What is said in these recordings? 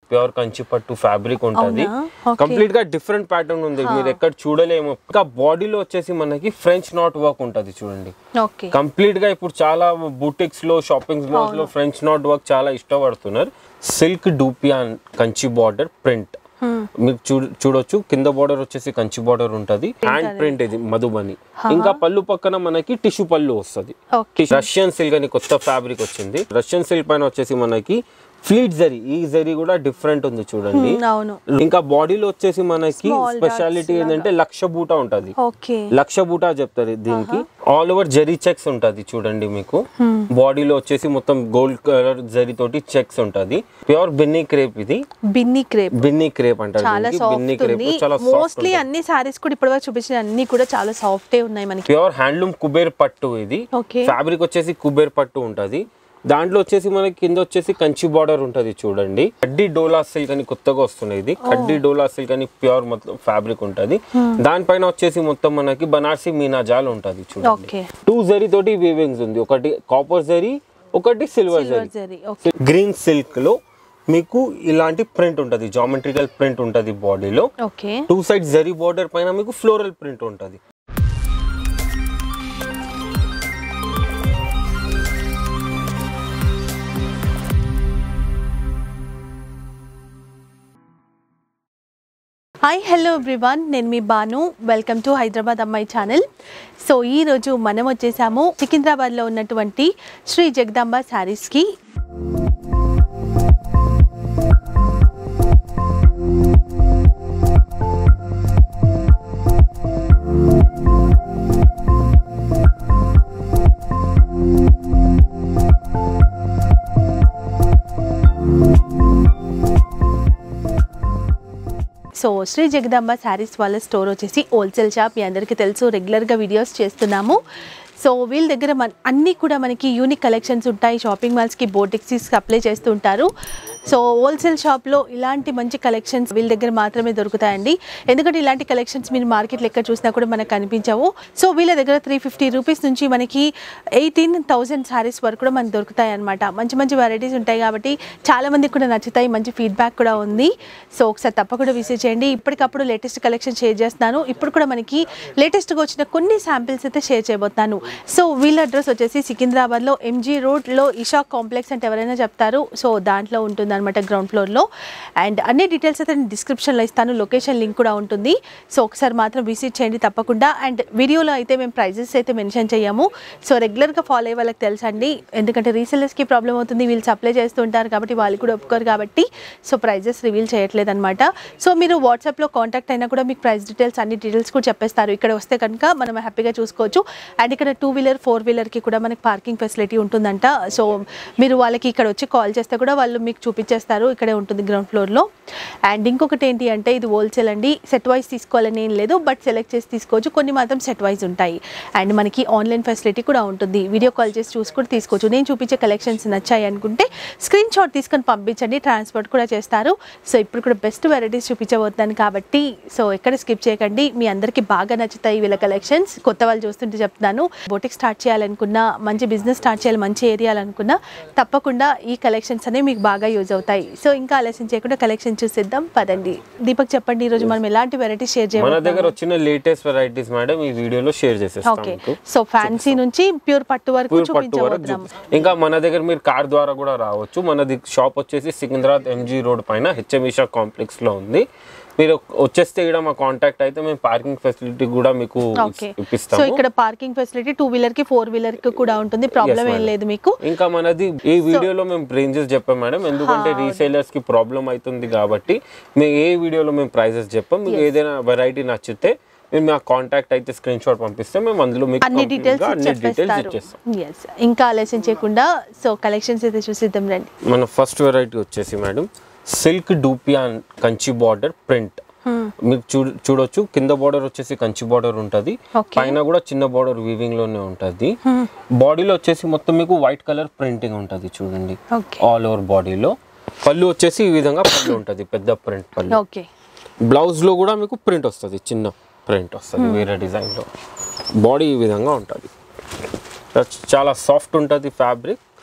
Pure Kanchi పట్టు fabric ఉంటుంది అవునా? Okay. కంప్లీట్ గా డిఫరెంట్ ప్యాటర్న్ ఉంది మీరు ఎక్కడ చూడలేము ఇంకా బాడీలో వచ్చేసి మనకి ఫ్రెంచ్ నాట్ వర్క్ ఉంటుంది చూడండి ఓకే కంప్లీట్ గా ఇప్పుడు చాలా బూటిక్స్ లో షాపింగ్ మాల్స్ లో ఫ్రెంచ్ నాట్ వర్క్ చాలా ఇష్టపడుతున్నారు silk dupion Kanchi border print మీకు చూ చూడొచ్చు కింద బార్డర్ వచ్చేసి కంచి బార్డర్ ఉంటది హ్యాండ్ ప్రింట్ ఇది మధుబని ఇంకా పళ్ళు పక్కన మనకి టిష్యూ పళ్ళు వస్తుంది ఓకే రష్యన్ సిల్క్ అని కొత్త ఫ్యాబ్రిక్ వచ్చింది రష్యన్ సిల్క్ పైన వచ్చేసి మనకి ఫ్లీట్ జరీ ఈ జరీ కూడా డిఫరెంట్ ఉంది చూడండి అవును ఇంకా బాడీలో వచ్చేసి మనకి Small స్పెషాలిటీ ఏంటంటే లక్ష బూట ఉంటది ఓకే లక్ష బూటా చెప్తారు దీనికి ఆల్ ఓవర్ జరీ చెక్స్ ఉంటది చూడండి మీకు బాడీలో వచ్చేసి మొత్తం గోల్డ్ కలర్ జరీ తోటి చెక్స్ ఉంటది ప్యూర్ బిన్నీ క్రేప్ ఇది బిన్నీ క్రేప్ బిన్నీ క్రేప్ అంటారు చాలా దీనికి. బిన్నీ సాఫ్ట్ క్రేప్ ఉంది చాలా మోస్ట్లీ అన్ని సారీస్ కూడా ఇప్పటివరకు చూపించిన అన్ని కూడా చాలా సాఫ్టే ఉన్నాయి మనకి ప్యూర్ హ్యాండ్లూమ్ కుబేర్ పట్టు ఇది ఓకే ఫ్యాబ్రిక్ వచ్చేసి కుబేర్ పట్టు ఉంటది దాంట్లో వచ్చేసి మనకి కింద వచ్చేసి కంచి బార్డర్ ఉంటది చూడండి కడ్డీ డోలా సిల్క్ అని కొత్తగా వస్తున్నాయి ఇది కడ్డీ డోలా సిల్క్ అని ప్యూర్ మొత్తం ఫ్యాబ్రిక్ ఉంటది దానిపైన వచ్చేసి మొత్తం మనకి బనార్సి మీనా జాల్ ఉంటది చూడండి ఓకే టూ జరీ తోటి వీవింగ్స్ ఉంది ఒకటి కాపర్ జరీ ఒకటి silver silver zari zari okay green silk లో మీకు ఇలాంటి ప్రింట్ ఉంటది జామెట్రికల్ ప్రింట్ ఉంటది బాడీలో okay two side zari border పైన మీకు ఫ్లోరల్ ప్రింట్ ఉంటది హాయ్ హలో ఎవ్రీవన్ నేను మీ Banu welcome to Hyderabad Ammayi channel so ఈ రోజు మనం వచ్చేసాము సికింద్రాబాద్లో ఉన్నటువంటి శ్రీ జగదాంబ శారీస్కి సో శ్రీ జగదాంబ శారీస్ వాళ్ళ స్టోర్ వచ్చేసి హోల్సేల్ షాప్ మీ అందరికీ తెలుసు రెగ్యులర్గా వీడియోస్ చేస్తున్నాము సో వీళ్ళ దగ్గర మన అన్నీ కూడా మనకి యూనిక్ కలెక్షన్స్ ఉంటాయి షాపింగ్ మాల్స్కి బోటిక్స్ సప్లై చేస్తుంటారు సో హోల్సేల్ షాప్లో ఇలాంటి మంచి కలెక్షన్స్ వీళ్ళ దగ్గర మాత్రమే దొరుకుతాయండి ఎందుకంటే ఇలాంటి కలెక్షన్స్ మీరు మార్కెట్లో ఎక్కడ చూసినా కూడా మనకు కనిపించవు సో వీళ్ళ దగ్గర త్రీ ఫిఫ్టీ రూపీస్ నుంచి మనకి ఎయిటీన్ థౌజండ్ శారీస్ వరకు కూడా మనకు దొరుకుతాయి అనమాట మంచి మంచి వెరైటీస్ ఉంటాయి కాబట్టి చాలా మందికి కూడా నచ్చుతాయి మంచి ఫీడ్బ్యాక్ కూడా ఉంది సో ఒకసారి తప్పకుండా విజిట్ చేయండి ఇప్పటికప్పుడు లేటెస్ట్ కలెక్షన్ షేర్ చేస్తున్నాను ఇప్పుడు కూడా మనకి లేటెస్ట్గా వచ్చిన కొన్ని శాంపిల్స్ అయితే షేర్ చేయబోతున్నాను సో వీళ్ళ అడ్రస్ వచ్చేసి సికింద్రాబాద్లో ఎంజీ రోడ్లో ఇషా కాంప్లెక్స్ అంటే ఎవరైనా చెప్తారు సో దాంట్లో ఉంటుంది అనమాట గ్రౌండ్ ఫ్లోర్లో అండ్ అన్ని డీటెయిల్స్ అయితే నేను డిస్క్రిప్షన్లో ఇస్తాను లొకేషన్ లింక్ కూడా ఉంటుంది సో ఒకసారి మాత్రం విజిట్ చేయండి తప్పకుండా అండ్ వీడియోలో అయితే మేము ప్రైజెస్ అయితే మెన్షన్ చేయము సో రెగ్యులర్గా ఫాలో అయ్యే వాళ్ళకి తెలుసండి ఎందుకంటే రీసెలర్స్కి ప్రాబ్లం అవుతుంది వీళ్ళు సప్లై చేస్తూ ఉంటారు కాబట్టి వాళ్ళు కూడా ఒప్పుకోరు కాబట్టి సో ప్రైజెస్ రివీల్ చేయట్లేదు అనమాట సో మీరు వాట్సాప్లో కాంటాక్ట్ అయినా కూడా మీకు ప్రైస్ డీటెయిల్స్ అన్ని డీటెయిల్స్ కూడా చెప్పేస్తారు ఇక్కడ వస్తే కనుక మనం హ్యాపీగా చూసుకోవచ్చు అండ్ ఇక్కడ టూ వీలర్ ఫోర్ వీలర్కి కూడా మనకి పార్కింగ్ ఫెసిలిటీ ఉంటుందంట సో మీరు వాళ్ళకి ఇక్కడ వచ్చి కాల్ చేస్తే కూడా వాళ్ళు మీకు చూపించేస్తారు ఇక్కడే ఉంటుంది గ్రౌండ్ ఫ్లోర్లో అండ్ ఇంకొకటి ఏంటి అంటే ఇది హోల్సేల్ అండి సెట్ వైజ్ తీసుకోవాలని ఏం లేదు బట్ సెలెక్ట్ చేసి తీసుకోవచ్చు కొన్ని మాత్రం సెట్ వైజ్ ఉంటాయి అండ్ మనకి ఆన్లైన్ ఫెసిలిటీ కూడా ఉంటుంది వీడియో కాల్ చేసి చూసి కూడా తీసుకోవచ్చు నేను చూపించే కలెక్షన్స్ నచ్చాయి అనుకుంటే స్క్రీన్ షాట్ తీసుకొని పంపించండి ట్రాన్స్పోర్ట్ కూడా చేస్తారు సో ఇప్పుడు కూడా బెస్ట్ వెరైటీస్ చూపించబోతున్నాను కాబట్టి సో ఎక్కడ స్కిప్ చేయకండి మీ అందరికీ బాగా నచ్చుతాయి వీళ్ళ కలెక్షన్స్ కొత్త వాళ్ళు చూస్తుంటే చెప్తాను బోటిక్ స్టార్ట్ చేయాలనుకున్నా మంచి బిజినెస్ స్టార్ట్ చేయాలి మంచి ఏరియాలనుకున్నా తప్పకుండా ఈ కలెక్షన్స్ అనేవి మీకు బాగా యూజ్ అవుతాయి సో ఇంకా ఆలస్యం చేయకుండా కలెక్షన్ చూసేద్దాం పదండి దీపక్ చెప్పండి ఈ రోజు మనం ఎలాంటి వెరైటీస్ షేర్ మన చేయబోతున్నాం దగ్గర వచ్చిన లేటెస్ట్ వెరైటీస్ మేడం ఈ వీడియోలో షేర్ చేసేస్తాం ఓకే మీకు సో ఫ్యాన్సీ నుంచి ప్యూర్ పట్టు వరకు పూర్ పట్టు వరకు చూపించబోతున్నాం చూపి- ఇంకా మన దగ్గర మీరు కార్ ద్వారా కూడా రావచ్చు మనది షాప్ వచ్చేసి సికింద్రాబాద్ ఎంజీ రోడ్ పైన హెచ్ఎంఈషా కాంప్లెక్స్ లో ఉంది మీరు వచ్చేస్తే ఇక్కడ మా కాంటాక్ట్ అయితే మేము పార్కింగ్ ఫెసిలిటీ కూడా మీకు ఓకే సో ఇప్పిస్తాము ఇక్కడ పార్కింగ్ ఫెసిలిటీ టూ వీలర్ కి ఫోర్ వీలర్ కి కూడా ఉంటుంది ప్రాబ్లం ఏం madam. లేదు మీకు ఇంకా మనది ఈ వీడియోలో మేము రేంజెస్ చెప్పాం మేడం ఎందుకంటే రీసేలర్స్ కి ప్రాబ్లం అవుతుంది కాబట్టి మేము ఏ వీడియోలో మేము ప్రైజెస్ చెప్పాం మీకు ఏదైనా వెరైటీ నచ్చితే మీరు మా కాంటాక్ట్ అయితే స్క్రీన్ షాట్ పంపిస్తే మేము అందులో మీకు అన్ని complete డీటెయిల్స్ గా అన్ని డీటెయిల్స్ చెప్పేస్తారు ఇచ్చేస్తాం ఎస్ ఇంకా ఆలస్యం చేయకుండా సో కలెక్షన్స్ అయితే చూసిద్దాం రండి మన ఫస్ట్ వెరైటీ వచ్చేసి madam silk dupion Kanchi border print మీకు చూ చూడొచ్చు కింద బార్డర్ వచ్చేసి కంచి బార్డర్ ఉంటది Okay. పైన కూడా చిన్న బార్డర్ వీవింగ్ లోనే ఉంటది బాడీలో వచ్చేసి మొత్తం మీకు వైట్ కలర్ ప్రింటింగ్ ఉంటది చూడండి ఓకే ఆల్ ఓవర్ బాడీలో పళ్ళు వచ్చేసి ఈ విధంగా పళ్ళు ఉంటది పెద్ద ప్రింట్ పళ్ళు ఓకే బ్లౌజ్ లో కూడా మీకు ప్రింట్ వస్తుంది చిన్న ప్రింట్ వస్తుంది వేరే డిజైన్ లో బాడీ ఈ విధంగా ఉంటుంది చాలా సాఫ్ట్ ఉంటుంది ఫ్యాబ్రిక్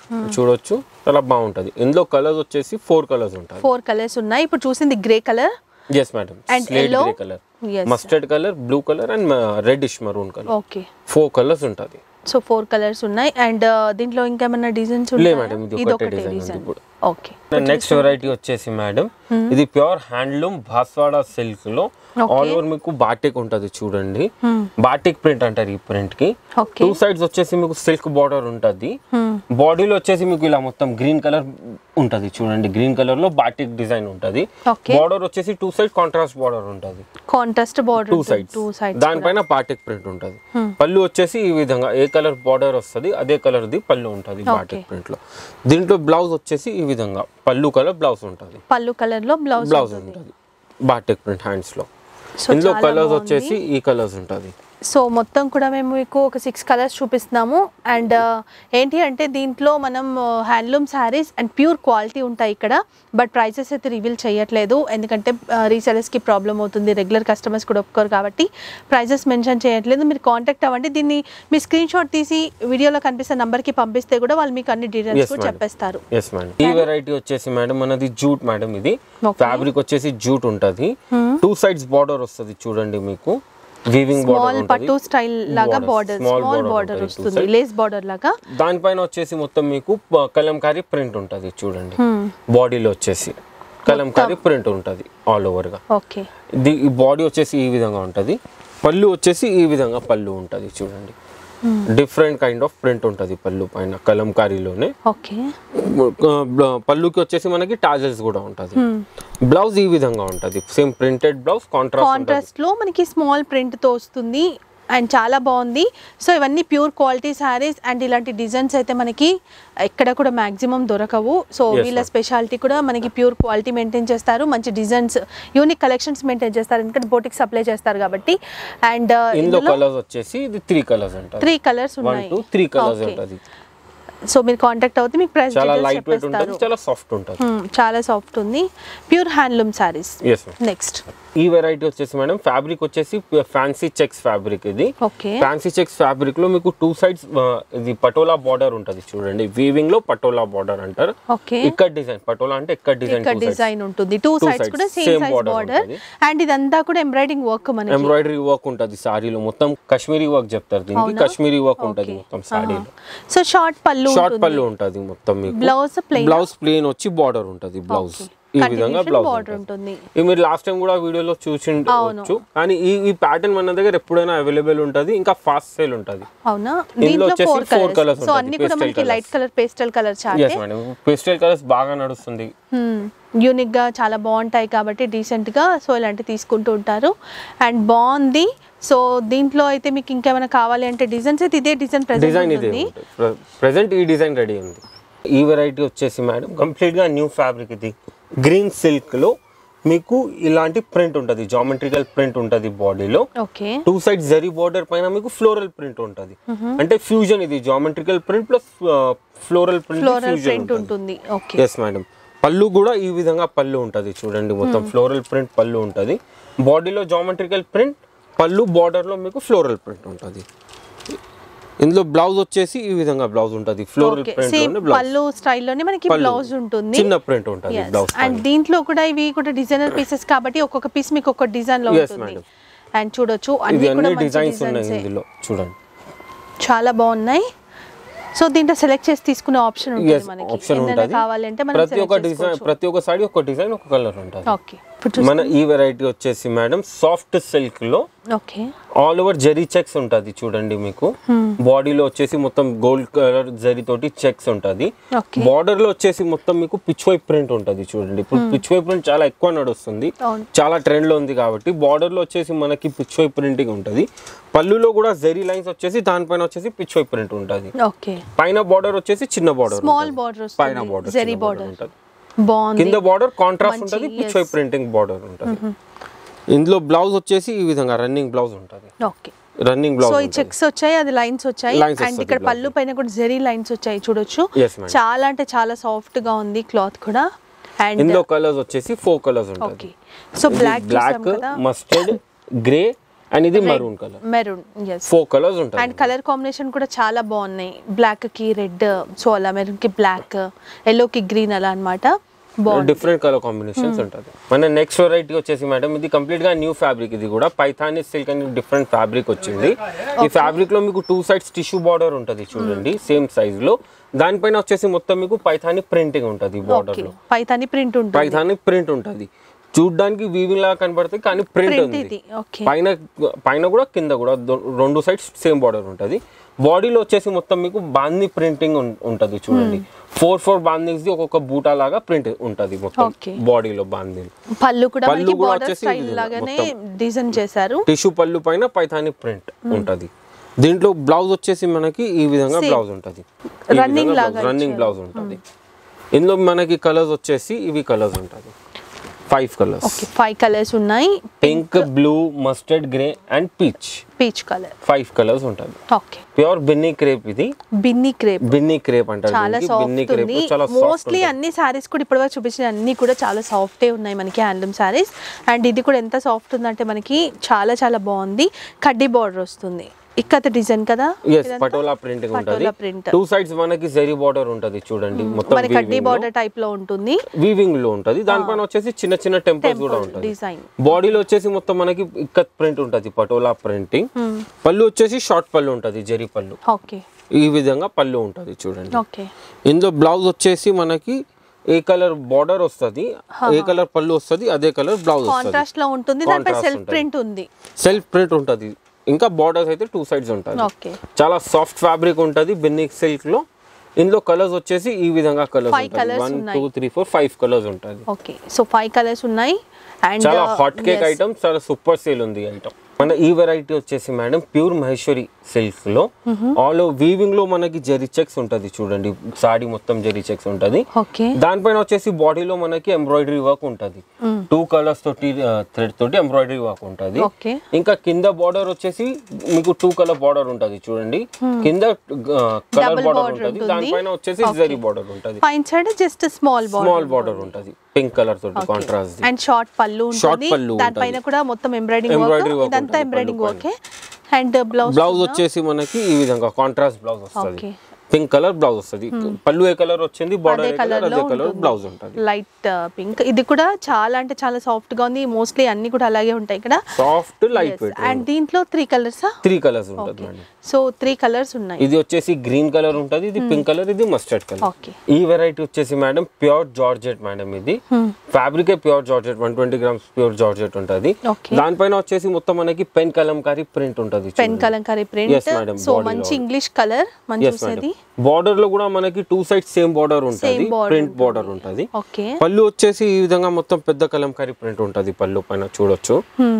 చూడొచ్చు చాలా బాగుంటది ఇందులో కలర్స్ వచ్చేసి ఫోర్ కలర్స్ ఉంటాయి ఫోర్ కలర్స్ ఉన్నాయి ఇప్పుడు చూసింది grey colour yes madam And slate yellow? Grey colour Yes. Mustard colour blue colour and reddish maroon colour okay four colours ఉంటుంది సో ఫోర్ కలర్స్ ఉన్నాయి అండ్ దీంట్లో ఇంకేమైనా డిజైన్స్ లే మేడం ఇది ఇది ఒకటే ఒకటే డిజైన్ ఉంది డిజైన్ ఇప్పుడు ఓకే నెక్స్ట్ వెరైటీ వచ్చేసి మేడం ఇది ప్యూర్ హ్యాండ్లూమ్ భాస్వాడా సిల్క్ లో ఆల్ ఓవర్ మీకు బాటిక్ ఉంటది చూడండి బాటిక్ ప్రింట్ అంటారు ఈ ప్రింట్ కి ఓకే టూ సైడ్స్ వచ్చేసి మీకు సిల్క్ బార్డర్ ఉంటది బాడీలో వచ్చేసి మీకు ఇలా మొత్తం గ్రీన్ కలర్ ఉంటది చూడండి గ్రీన్ కలర్ లో బాటిక్ డిజైన్ ఉంటది Okay. బార్డర్ వచ్చేసి టూ సైడ్ కాంట్రాస్ట్ బార్డర్ ఉంటది contrast border two sides two sides దానిపైన బాటిక్ ప్రింట్ ఉంటది పళ్ళు వచ్చేసి ఈ విధంగా ఏ కలర్ బార్డర్ వస్తుంది అదే కలర్ ది పళ్ళు ఉంటది బాటిక్ ప్రింట్ లో దీంట్లో బ్లౌజ్ వచ్చేసి ఈ విధంగా పళ్ళు కలర్ బ్లౌజ్ ఉంటది పళ్ళు కలర్ లో బ్లౌజ్ బ్లౌజ్ ఉంటది బాటిక్ ప్రింట్ హ్యాండ్స్ లో సో ఇందులో చాలా కలర్స్ బాగుంది. వచ్చేసి ఈ కలర్స్ ఉంటది సో మొత్తం కూడా మేము మీకు ఒక సిక్స్ కలర్స్ చూపిస్తున్నాము అండ్ ఏంటి అంటే దీంట్లో మనం handloom saris and pure quality ఉంటాయి ఇక్కడ బట్ ప్రైసెస్ అయితే రివీల్ చేయట్లేదు ఎందుకంటే రీసెలర్స్కి ప్రాబ్లం అవుతుంది రెగ్యులర్ కస్టమర్స్ కూడా ఒప్పుకోరు కాబట్టి ప్రైజెస్ మెన్షన్ చేయట్లేదు మీరు కాంటాక్ట్ అవ్వండి దీన్ని మీ స్క్రీన్ షాట్ తీసి వీడియోలో కనిపిస్తే నెంబర్కి పంపిస్తే కూడా వాళ్ళు మీకు అన్ని డీటెయిల్స్ Yes, కూడా madam. చెప్పేస్తారు ఎస్ మేడం ఈ వెరైటీ వచ్చేసి మేడం మనది జూట్ మేడం ఇది Okay. ఫ్యాబ్రిక్ వచ్చేసి జూట్ ఉంటది టూ సైడ్స్ బార్డర్ వస్తుంది చూడండి మీకు వీవింగ్ స్మాల్ బార్డర్ పట్టు స్టైల్ లాగా బార్డర్ స్మాల్ బార్డర్ వస్తుంది లేస్ బార్డర్ లాగా దానిపైన వచ్చేసి మొత్తం మీకు ప- కలంకారీ ప్రింట్ ఉంటది చూడండి బాడీలో వచ్చేసి కలంకారీ ప్రింట్ ఉంటది ఆల్ ఓవర్ గా ఓకే ఇది ఈ బాడీ వచ్చేసి ఈ విధంగా ఉంటది పళ్ళు వచ్చేసి ఈ విధంగా పళ్ళు ఉంటది చూడండి డిఫరెంట్ కైండ్ ఆఫ్ ప్రింట్ ఉంటది పళ్ళు పైన కలంకారీలోనే ఓకే బ్ల- పళ్ళుకి వచ్చేసి మనకి టాజల్స్ కూడా ఉంటది బ్లౌజ్ ఈ విధంగా ఉంటది same printed blouse contrast contrast లో మనకి స్మాల్ ప్రింట్ తో వస్తుంది అండ్ చాలా బాగుంది సో ఇవన్నీ ప్యూర్ క్వాలిటీ శారీస్ అండ్ ఇలాంటి డిజైన్స్ అయితే మనకి ఎక్కడ కూడా మాక్సిమం దొరకవు సో Yes, వీళ్ళ ma'am. స్పెషాలిటీ కూడా మనకి ప్యూర్ క్వాలిటీ మెయింటైన్ చేస్తారు మంచి డిజైన్స్ యూనిక్ కలెక్షన్స్ మెయింటైన్ చేస్తారు ఎందుకంటే బోటిక్ సప్లై చేస్తారు కాబట్టి అండ్ ఇందులో కలర్స్ వచ్చేసి ఇది త్రీ కలర్స్ ఉంటుంది త్రీ కలర్స్ వన్ ఉన్నాయి టూ త్రీ కలర్స్ Okay. ఉంటది సో మీరు కాంటాక్ట్ అవుతే మీకు ప్రైస్ చాలా లైట్ వెయిట్ ఉంటుంది చెప్పేస్తారు చాలా సాఫ్ట్ ఉంటుంది Hmm, చాలా సాఫ్ట్ ఉంది pure handloom saris yes next ఈ వెరైటీ వచ్చేసి మేడం ఫ్యాబ్రిక్ వచ్చేసి ఫ్యాన్సీ చెక్స్ ఫ్యాబ్రిక్ ఇది ఓకే ఫ్యాన్సీ చెక్స్ ఫ్యాబ్రిక్ లో మీకు టూ సైడ్స్ ఇది పటోలా బార్డర్ ఉంటది చూడండి వీవింగ్ లో పటోలా బార్డర్ అంటారు ఓకే ఇక్కడ డిజైన్ పటోలా అంటే ఇక్కడ డిజైన్ ఇక్కడ డిజైన్ ఉంటుంది టూ Two సైడ్స్ sides, కూడా same same size border border ఉంటుంది. అండ్ ఇదంతా కూడా ఎంబ్రాయిడింగ్ వర్క్ మనకి ఎంబ్రాయిడరీ వర్క్ ఉంటది సారీలో మొత్తం కాశ్మీరీ వర్క్ చెప్తారు దీనికి అవునా? కాశ్మీరీ వర్క్ ఉంటది మొత్తం సారీలో సో షార్ట్ పళ్ళు షార్ట్ పళ్ళు ఉంటది మొత్తం మీకు బ్లౌజ్ ప్లెయిన్ బ్లౌజ్ ప్లేన్ వచ్చి బార్డర్ ఉంటది బ్లౌజ్ ఈ విధంగా బ్లౌజ్ బార్డర్ ఉంటుంది ఇది మీరు లాస్ట్ టైం కూడా వీడియోలో చూసి ఉండవచ్చు కానీ ఈ ఈ ప్యాటర్న్ మన దగ్గర ఎప్పుడైనా అవైలబుల్ ఉంటది ఇంకా ఫాస్ట్ సేల్ ఉంటది అవునా ఇందులో దీంట్లో వచ్చేసి four four colours colours so ఉంటుంది, అన్ని కూడా pastel మనకి light colour pastel colour chart yes madam pastel colours బాగా నడుస్తుంది యూనిక్ గా చాలా బాగుంటాయి కాబట్టి డీసెంట్ గా సో ఇలాంటివి తీసుకుంటూ ఉంటారు అండ్ బాగుంది సో దీంట్లో అయితే మీకు ఇంకేమైనా కావాలి అంటే డిజైన్స్ అయితే ఇదే డిజైన్ డిజైన్ ప్రెసెంట్ ఇదే ఉంది ప్రెసెంట్ ఈ డిజైన్ రెడీ ఉంది ఈ వెరైటీ వచ్చేసి మేడం కంప్లీట్ గా న్యూ ఫ్యాబ్రిక్ ఇది గ్రీన్ సిల్క్ లో మీకు ఇలాంటి ప్రింట్ ఉంటది జామెట్రికల్ ప్రింట్ ఉంటది బాడీలో okay two side zari border పైన మీకు ఫ్లోరల్ ప్రింట్ ఉంటది అంటే ఫ్యూజన్ ఇది geometrical print plus floral print floral fusion print ఉంటుంది ఓకే ఎస్ మేడం పళ్ళు కూడా ఈ విధంగా పళ్ళు ఉంటది చూడండి మొత్తం ఫ్లోరల్ ప్రింట్ పళ్ళు ఉంటది బాడీలో జామెట్రికల్ ప్రింట్ పళ్ళు బార్డర్ లో మీకు ఫ్లోరల్ ప్రింట్ ఉంటది ఇందులో బ్లౌజ్ వచ్చేసి ఈ విధంగా బ్లౌజ్ ఉంటది ఫ్లోరల్ ఓకే ప్రింట్ సేమ్ లోనే బ్లౌజ్ పళ్ళు స్టైల్లోనే మనకి పళ్ళు. బ్లౌజ్ ఉంటుంది చిన్న ప్రింట్ ఉంటది బ్లౌజ్ అండ్ దీంట్లో కూడా ఇవి కూడా డిజైనర్ పీసెస్ కాబట్టి ఒక్కొక్క పీస్ మీకు ఒక్కొక్క డిజైన్ లో Yes, ఉంటుంది madam. అండ్ చూడొచ్చు ఇది అన్ని కూడా అన్ని మంచి డిజైన్స్ ఉన్నాయి డిజైన్స్ ఇందులో చూడండి చాలా బాగున్నాయి సో దీంట్లో సెలెక్ట్ చేసి తీసుకునే ఆప్షన్ ఉంటుంది ఎస్ మనకి ఆప్షన్ ఎన్నైనా ఉంటది కావాలంటే మనం ప్రతి ఒక్క సెలెక్ట్ డిజైన్ చేసుకోవచ్చు ప్రతి ఒక్క సారీ ఒక డిజైన్ ఒక కలర్ ఉంటది ఓకే ఇప్పుడు చూసి మన ఈ వెరైటీ వచ్చేసి మేడం సాఫ్ట్ సిల్క్ లో okay all over zari checks ఉంటది చూడండి మీకు బాడీలో వచ్చేసి మొత్తం గోల్డ్ కలర్ జరీ తోటి చెక్స్ ఉంటది ఓకే బార్డర్ లో వచ్చేసి మొత్తం మీకు పిచ్ వై ప్రింట్ ఉంటది చూడండి ఇప్పుడు పిచ్ వై ప్రింట్ చాలా ఎక్కువ నడుస్తుంది అవును చాలా ట్రెండ్ లో ఉంది కాబట్టి బార్డర్ లో వచ్చేసి మనకి పిచ్ వై ప్రింటింగ్ ఉంటది పళ్ళులో కూడా జరీ లైన్స్ వచ్చేసి దానిపైన వచ్చేసి పిచ్ వై ప్రింట్ ఉంటది ఓకే పైన బార్డర్ వచ్చేసి చిన్న బార్డర్ స్మాల్ బార్డర్ పైన వస్తుంది బార్డర్ జరీ బార్డర్ ఉంటది బాగుంది కింద బార్డర్ కాంట్రాస్ట్ మంచి, ఉంటది పిచ్ yes. వై ప్రింటింగ్ బార్డర్ ఉంటది ఇందులో బ్లౌజ్ వచ్చేసి ఈ విధంగా రన్నింగ్ బ్లౌజ్ ఉంటది ఓకే రన్నింగ్ సో బ్లౌజ్ ఈ చెక్స్ వచ్చాయి అది లైన్స్ వచ్చాయి Lines అండ్ వస్తది ఇక్కడ blouse. పళ్ళు పైన కూడా జెరీ లైన్స్ వచ్చాయి చూడొచ్చు ఎస్ మేడం చాలా అంటే చాలా సాఫ్ట్ గా ఉంది క్లాత్ కూడా అండ్ ఇందులో కలర్స్ వచ్చేసి ఫోర్ కలర్స్ ఓకే ఉంటుంది సో బ్లాక్ బ్లాక్ కదా మస్టర్డ్ గ్రే అండ్ ఇది maroon colour maroon yes four colours ఉంటాయి అండ్ కలర్ కాంబినేషన్ కూడా చాలా బాగున్నాయి బ్లాక్ కి రెడ్ సో అలా మెరూన్ కి బ్లాక్ ఎల్లో కి గ్రీన్ అలా అన్నమాట బాగుంది డిఫరెంట్ కలర్ కాంబినేషన్స్ ఉంటుంది మన నెక్స్ట్ వెరైటీ వచ్చేసి మేడం ఇది కంప్లీట్ గా న్యూ ఫ్యాబ్రిక్ ఇది కూడా పైథాని సిల్క్ అని డిఫరెంట్ ఫ్యాబ్రిక్ వచ్చింది ఈ ఫ్యాబ్రిక్ లో మీకు టూ సైడ్స్ టిష్యూ బార్డర్ ఉంటుంది చూడండి సేమ్ సైజ్ లో దానిపైన వచ్చేసి మొత్తం మీకు పైథాని ప్రింటింగ్ ఉంటుంది బార్డర్ ఓకే లో పైతాని ప్రింట్ ఉంటుంది పైథాని ప్రింట్ ఉంటుంది చూడ్డానికి వీవింగ్ లాగా కనబడుతుంది కానీ ప్రింట్ ప్రింట్ ఉంది ఇది ఓకే పైన పైన కూడా కింద కూడా దొ- రెండు సైడ్స్ సేమ్ బార్డర్ ఉంటుంది బాడీలో వచ్చేసి మొత్తం మీకు బాందీ ప్రింటింగ్ ఉంటుంది చూడండి ఫోర్ ఫోర్ బాందింగ్స్ ది ఒక్కొక్క బూటా లాగా ప్రింట్ ఉంటుంది మొత్తం Okay. బాడీలో బాందీ పళ్ళు కూడా పళ్ళు మనకి కూడా బార్డర్ వచ్చేసి స్టైల్ ఇది లాగానే మొత్తం. డిజైన్ చేశారు టిష్యూ పళ్ళు పైన పైథాని ప్రింట్ ఉంటుంది దీంట్లో బ్లౌజ్ వచ్చేసి మనకి ఈ విధంగా Same. బ్లౌజ్ ఉంటుంది Running లాగా రన్నింగ్ బ్లౌజ్ ఉంటుంది ఇందులో మనకి కలర్స్ వచ్చేసి ఇవి కలర్స్ ఉంటుంది five colours okay five colours ఉన్నాయి pink blue mustard grey and peach peach colour five colours ఉంటుంది ఓకే ప్యూర్ బిన్నీ క్రేప్ ఇది బిన్ని క్రేప్ బిన్నీ క్రేప్ అంటారు చాలా దీనికి. బిన్నీ సాఫ్ట్ క్రేప్ ఉంది చాలా మోస్ట్లీ అన్ని సారీస్ కూడా ఇప్పటివరకు చూపించిన అన్ని కూడా చాలా సాఫ్టే ఉన్నాయి మనకి హ్యాండ్లూమ్ సారీస్ అండ్ ఇది కూడా ఎంత సాఫ్ట్ ఉందంటే మనకి చాలా చాలా బాగుంది కడ్డీ బార్డర్ వస్తుంది ఇక్కత డిజైన్ కదా ఎస్ పటోలా ప్రింటింగ్ ఉంటుంది పటోలా ప్రింట్ టూ సైడ్స్ మనకి జరీ బార్డర్ ఉంటుంది చూడండి మొత్తం మన కడ్డీ బార్డర్ టైప్ లో ఉంటుంది వీవింగ్ లో ఉంటుంది దానిపైన వచ్చేసి చిన్న చిన్న టెంపుల్స్ కూడా ఉంటుంది డిజైన్ బాడీలో వచ్చేసి మొత్తం మనకి ఇక్కత్ ప్రింట్ ఉంటుంది పటోలా ప్రింటింగ్ పళ్ళు వచ్చేసి షార్ట్ పళ్ళు ఉంటుంది జరీ పళ్ళు ఓకే ఈ విధంగా పళ్ళు ఉంటుంది చూడండి ఓకే ఇందులో బ్లౌజ్ వచ్చేసి మనకి ఏ కలర్ బార్డర్ వస్తుంది ఏ కలర్ పళ్ళు వస్తుంది అదే కలర్ బ్లౌజ్ వస్తుంది కాంట్రాస్ట్ లో ఉంటుంది దానిపై Contrast సెల్ఫ్ ఉంటుంది. ప్రింట్ ఉంది సెల్ఫ్ ప్రింట్ ఉంటుంది ఇంకా బార్డర్స్ అయితే టూ సైడ్స్ ఉంటుంది ఓకే చాలా సాఫ్ట్ ఫ్యాబ్రిక్ ఉంటుంది బిన్నిక్ సిల్క్ లో ఇందులో కలర్స్ వచ్చేసి ఈ విధంగా కలర్స్ Five ఉంటుంది colours వన్ ఉన్నాయి. Two three four five colours ఉంటుంది ఓకే సో ఫైవ్ కలర్స్ ఉన్నాయి అండ్ చాలా హాట్ కేక్ ఐటమ్ చాలా సూపర్ సేల్ ఉంది ఐటమ్ మన ఈ వెరైటీ వచ్చేసి మేడం ప్యూర్ మహేశ్వరి సిల్క్ లో ఆల్ వీవింగ్ లో మనకి జరీ చెక్స్ ఉంటది చూడండి సాడీ మొత్తం జరీ చెక్స్ ఉంటది ఓకే దానిపైన వచ్చేసి బాడీలో మనకి ఎంబ్రాయిడరీ వర్క్ ఉంటది టూ కలర్స్ తోటి థ్రెడ్ తోటి ఎంబ్రాయిడరీ వర్క్ ఉంటది ఓకే ఇంకా కింద బార్డర్ వచ్చేసి మీకు టూ కలర్ బార్డర్ ఉంటది చూడండి కింద కలర్ Double బార్డర్ border ఉంటది ఉంటుంది. దానిపైన వచ్చేసి జరీ బార్డర్ ఉంటది పైన side just small border small border ఉంటది పింక్ కలర్ తోటి కాంట్రాస్ట్ అండ్ షార్ట్ పళ్ళు Short ఉంటుంది పళ్ళు దానిపైన కూడా మొత్తం ఎంబ్రాయిడింగ్ Embroidery వర్క్ work ఇదంతా ఉంటుంది ఎంబ్రాయిడింగ్ పళ్ళు వర్కే అండ్ బ్లౌజ్ బ్లౌజ్ వచ్చేసి మనకి ఈ విధంగా కాంట్రాస్ట్ బ్లౌజ్ వస్తుంది Okay. పింక్ కలర్ బ్లౌజ్ వస్తుంది పళ్ళు ఏ కలర్ వచ్చింది బార్డర్ అదే ఏ కలర్ కలర్ లో అదే కలర్ బ్లౌజ్ ఉంటుంది లైట్ పింక్ ఇది కూడా చాలా అంటే చాలా సాఫ్ట్ గా ఉంది మోస్ట్లీ అన్ని కూడా అలాగే ఉంటాయి ఇక్కడ సాఫ్ట్ లైట్ వెయిట్ అండ్ దీంట్లో త్రీ కలర్సా త్రీ కలర్స్ ఉంటుంది మేడం సో త్రీ కలర్స్ ఉన్నాయి ఇది వచ్చేసి గ్రీన్ కలర్ ఉంటుంది ఇది పింక్ కలర్ ఇది మస్టర్డ్ కలర్ ఓకే ఈ వెరైటీ వచ్చేసి మేడం ప్యూర్ జార్జెట్ మేడం ఇది fabric pure georgette one twenty grams pure georgette ఉంటుంది Okay. దానిపైన వచ్చేసి మొత్తం మనకి పెన్ కలంకారీ ప్రింట్ ఉంటుంది pen Kalamkari print Yes, madam, సో body మంచి లో. ఇంగ్లీష్ కలర్ మనం ఎస్ చూసేది బార్డర్ లో కూడా మనకి టూ సైడ్ సేమ్ బార్డర్ ఉంటుంది border ప్రింట్ బార్డర్ ఉంటుంది ఓకే పళ్ళు వచ్చేసి ఈ విధంగా మొత్తం పెద్ద కలంకారీ ప్రింట్ ఉంటుంది పళ్ళు పైన చూడొచ్చు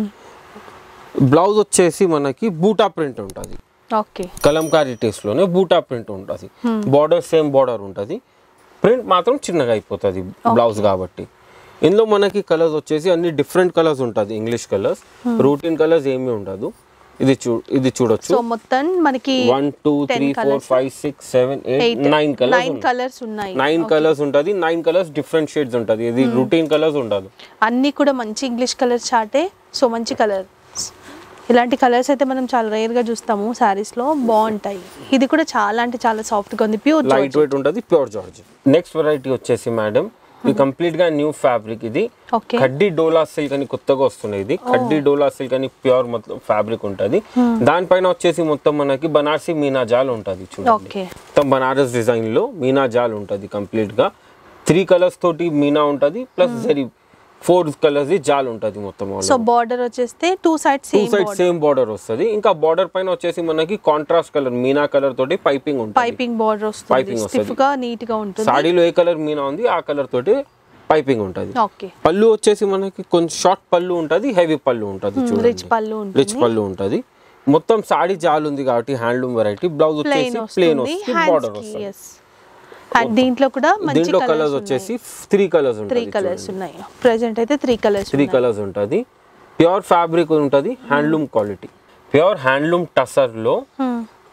బ్లౌజ్ వచ్చేసి మనకి బూటా ప్రింట్ ఉంటుంది ఓకే కలంకారీ టేస్ట్ లోనే బూటా ప్రింట్ ఉంటుంది బార్డర్ సేమ్ బార్డర్ ఉంటుంది ప్రింట్ మాత్రం చిన్నగా అయిపోతుంది బ్లౌజ్ కాబట్టి ఇందులో మనకి కలర్స్ వచ్చేసి అన్ని డిఫరెంట్ కలర్స్ ఉంటుంది ఇంగ్లీష్ కలర్స్ రూటీన్ కలర్స్ ఏమీ ఉండదు ఇది చూ ఇది చూడొచ్చు సో మొత్తం మనకి one two three four five six seven eight nine colours nine colours ఉన్నాయి నైన్ కలర్స్ ఉంటుంది నైన్ కలర్స్ డిఫరెంట్ షేడ్స్ ఉంటుంది ఇది రూటీన్ కలర్స్ ఉండదు అన్నీ కూడా మంచి ఇంగ్లీష్ కలర్ చార్టే సో మంచి కలర్ ఇలాంటి కలర్స్ అయితే మనం చాలా రేర్ గా చూస్తాము సారీస్ లో బాగుంటాయి ఇది కూడా చాలా అంటే చాలా సాఫ్ట్ గా ఉంది ప్యూర్ లైట్ వెయిట్ ఉంటుంది ప్యూర్ జార్జ్ నెక్స్ట్ వెరైటీ వచ్చేసి మేడం ఇది కంప్లీట్ గా న్యూ ఫ్యాబ్రిక్ ఇది ఓకే కడ్డీ డోలా సిల్క్ అని కొత్తగా వస్తుంది ఇది కడ్డీ డోలా సిల్క్ అని ప్యూర్ మొత్తం ఫ్యాబ్రిక్ ఉంటుంది దానిపైన వచ్చేసి మొత్తం మనకి బనారసి మీనా జాల్ ఉంటుంది చూడండి ఓకే మొత్తం బనారస్ డిజైన్ లో మీనా జాల్ ఉంటుంది కంప్లీట్ గా త్రీ కలర్స్ తోటి మీనా ఉంటుంది ప్లస్ జరీ ఫోర్ కలర్స్ జాల్ ఉంటుంది మొత్తం సో బార్డర్ వచ్చేస్తే two sides two same side same border వస్తుంది ఇంకా బార్డర్ పైన వచ్చేసి మనకి కాంట్రాస్ట్ కలర్ మీనా కలర్ తోటి పైపింగ్ ఉంటుంది పైపింగ్ బార్డర్ వస్తుంది Piping వస్తది. స్టిఫ్ గా నీట్ గా ఉంటుంది సాడీలో ఏ కలర్ మీనా ఉంది ఆ కలర్ తోటి పైపింగ్ ఉంటుంది ఓకే పళ్ళు వచ్చేసి మనకి కొంచెం షార్ట్ పళ్ళు ఉంటుంది హెవీ పళ్ళు ఉంటుంది రిచ్ చూడండి పళ్ళు రిచ్ పళ్ళు ఉంటుంది మొత్తం సాడీ జాల్ ఉంది కాబట్టి హ్యాండ్లూమ్ వెరైటీ బ్లౌజ్ ప్లెయిన్ వచ్చేసి ప్లేన్ వస్తుంది వస్తుంది బార్డర్ హ్యాండ్స్ వస్తుంది ఎస్ అండ్ దీంట్లో కూడా మంచి దీంట్లో కలర్స్ కలర్స్ వచ్చేసి త్రీ కలర్స్ త్రీ ఉంటుంది కలర్స్ ఉన్నాయి ప్రెసెంట్ అయితే త్రీ కలర్స్ త్రీ కలర్స్ ఉంటుంది ప్యూర్ ఫ్యాబ్రిక్ ఉంటుంది handloom quality pure handloom tussar లో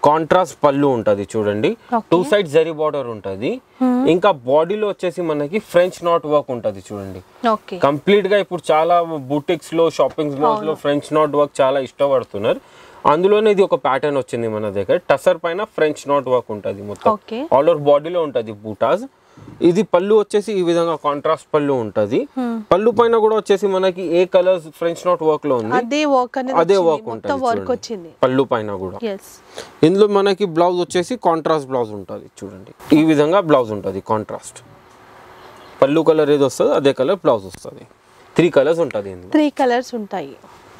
కాంట్రాస్ట్ పళ్ళు ఉంటది చూడండి Okay. Two side zari border ఉంటది ఇంకా బాడీలో వచ్చేసి మనకి ఫ్రెంచ్ నాట్ వర్క్ ఉంటది చూడండి ఓకే కంప్లీట్ గా ఇప్పుడు చాలా బూటిక్స్ లో షాపింగ్ మాల్స్ లో ఫ్రెంచ్ నాట్ వర్క్ చాలా ఇష్టపడుతున్నారు అందులోనే ఇది ఒక ప్యాటర్న్ వచ్చింది మన దగ్గర టసర్ పైన ఫ్రెంచ్ నాట్ వర్క్ ఉంటది మొత్తం ఓకే ఆల్ ఓవర్ బాడీలో ఉంటది బూటాస్ ఇది పళ్ళు వచ్చేసి ఈ విధంగా కాంట్రాస్ట్ పళ్ళు ఉంటది పళ్ళు పైన కూడా వచ్చేసి మనకి ఏ కలర్స్ ఫ్రెంచ్ నాట్ వర్క్ లో ఉంది అదే వర్క్ అనేది అదే వచ్చింది. వర్క్ మొత్తం ఉంటుంది వర్క్ చూడండి. వచ్చింది పళ్ళు పైన కూడా ఎస్ ఇందులో మనకి బ్లౌజ్ వచ్చేసి కాంట్రాస్ట్ బ్లౌజ్ ఉంటుంది చూడండి ఈ విధంగా బ్లౌజ్ ఉంటుంది కాంట్రాస్ట్ పళ్ళు కలర్ ఏది వస్తుందో అదే కలర్ బ్లౌజ్ వస్తుంది త్రీ కలర్స్ ఉంటుంది ఇందులో త్రీ కలర్స్ ఉంటాయి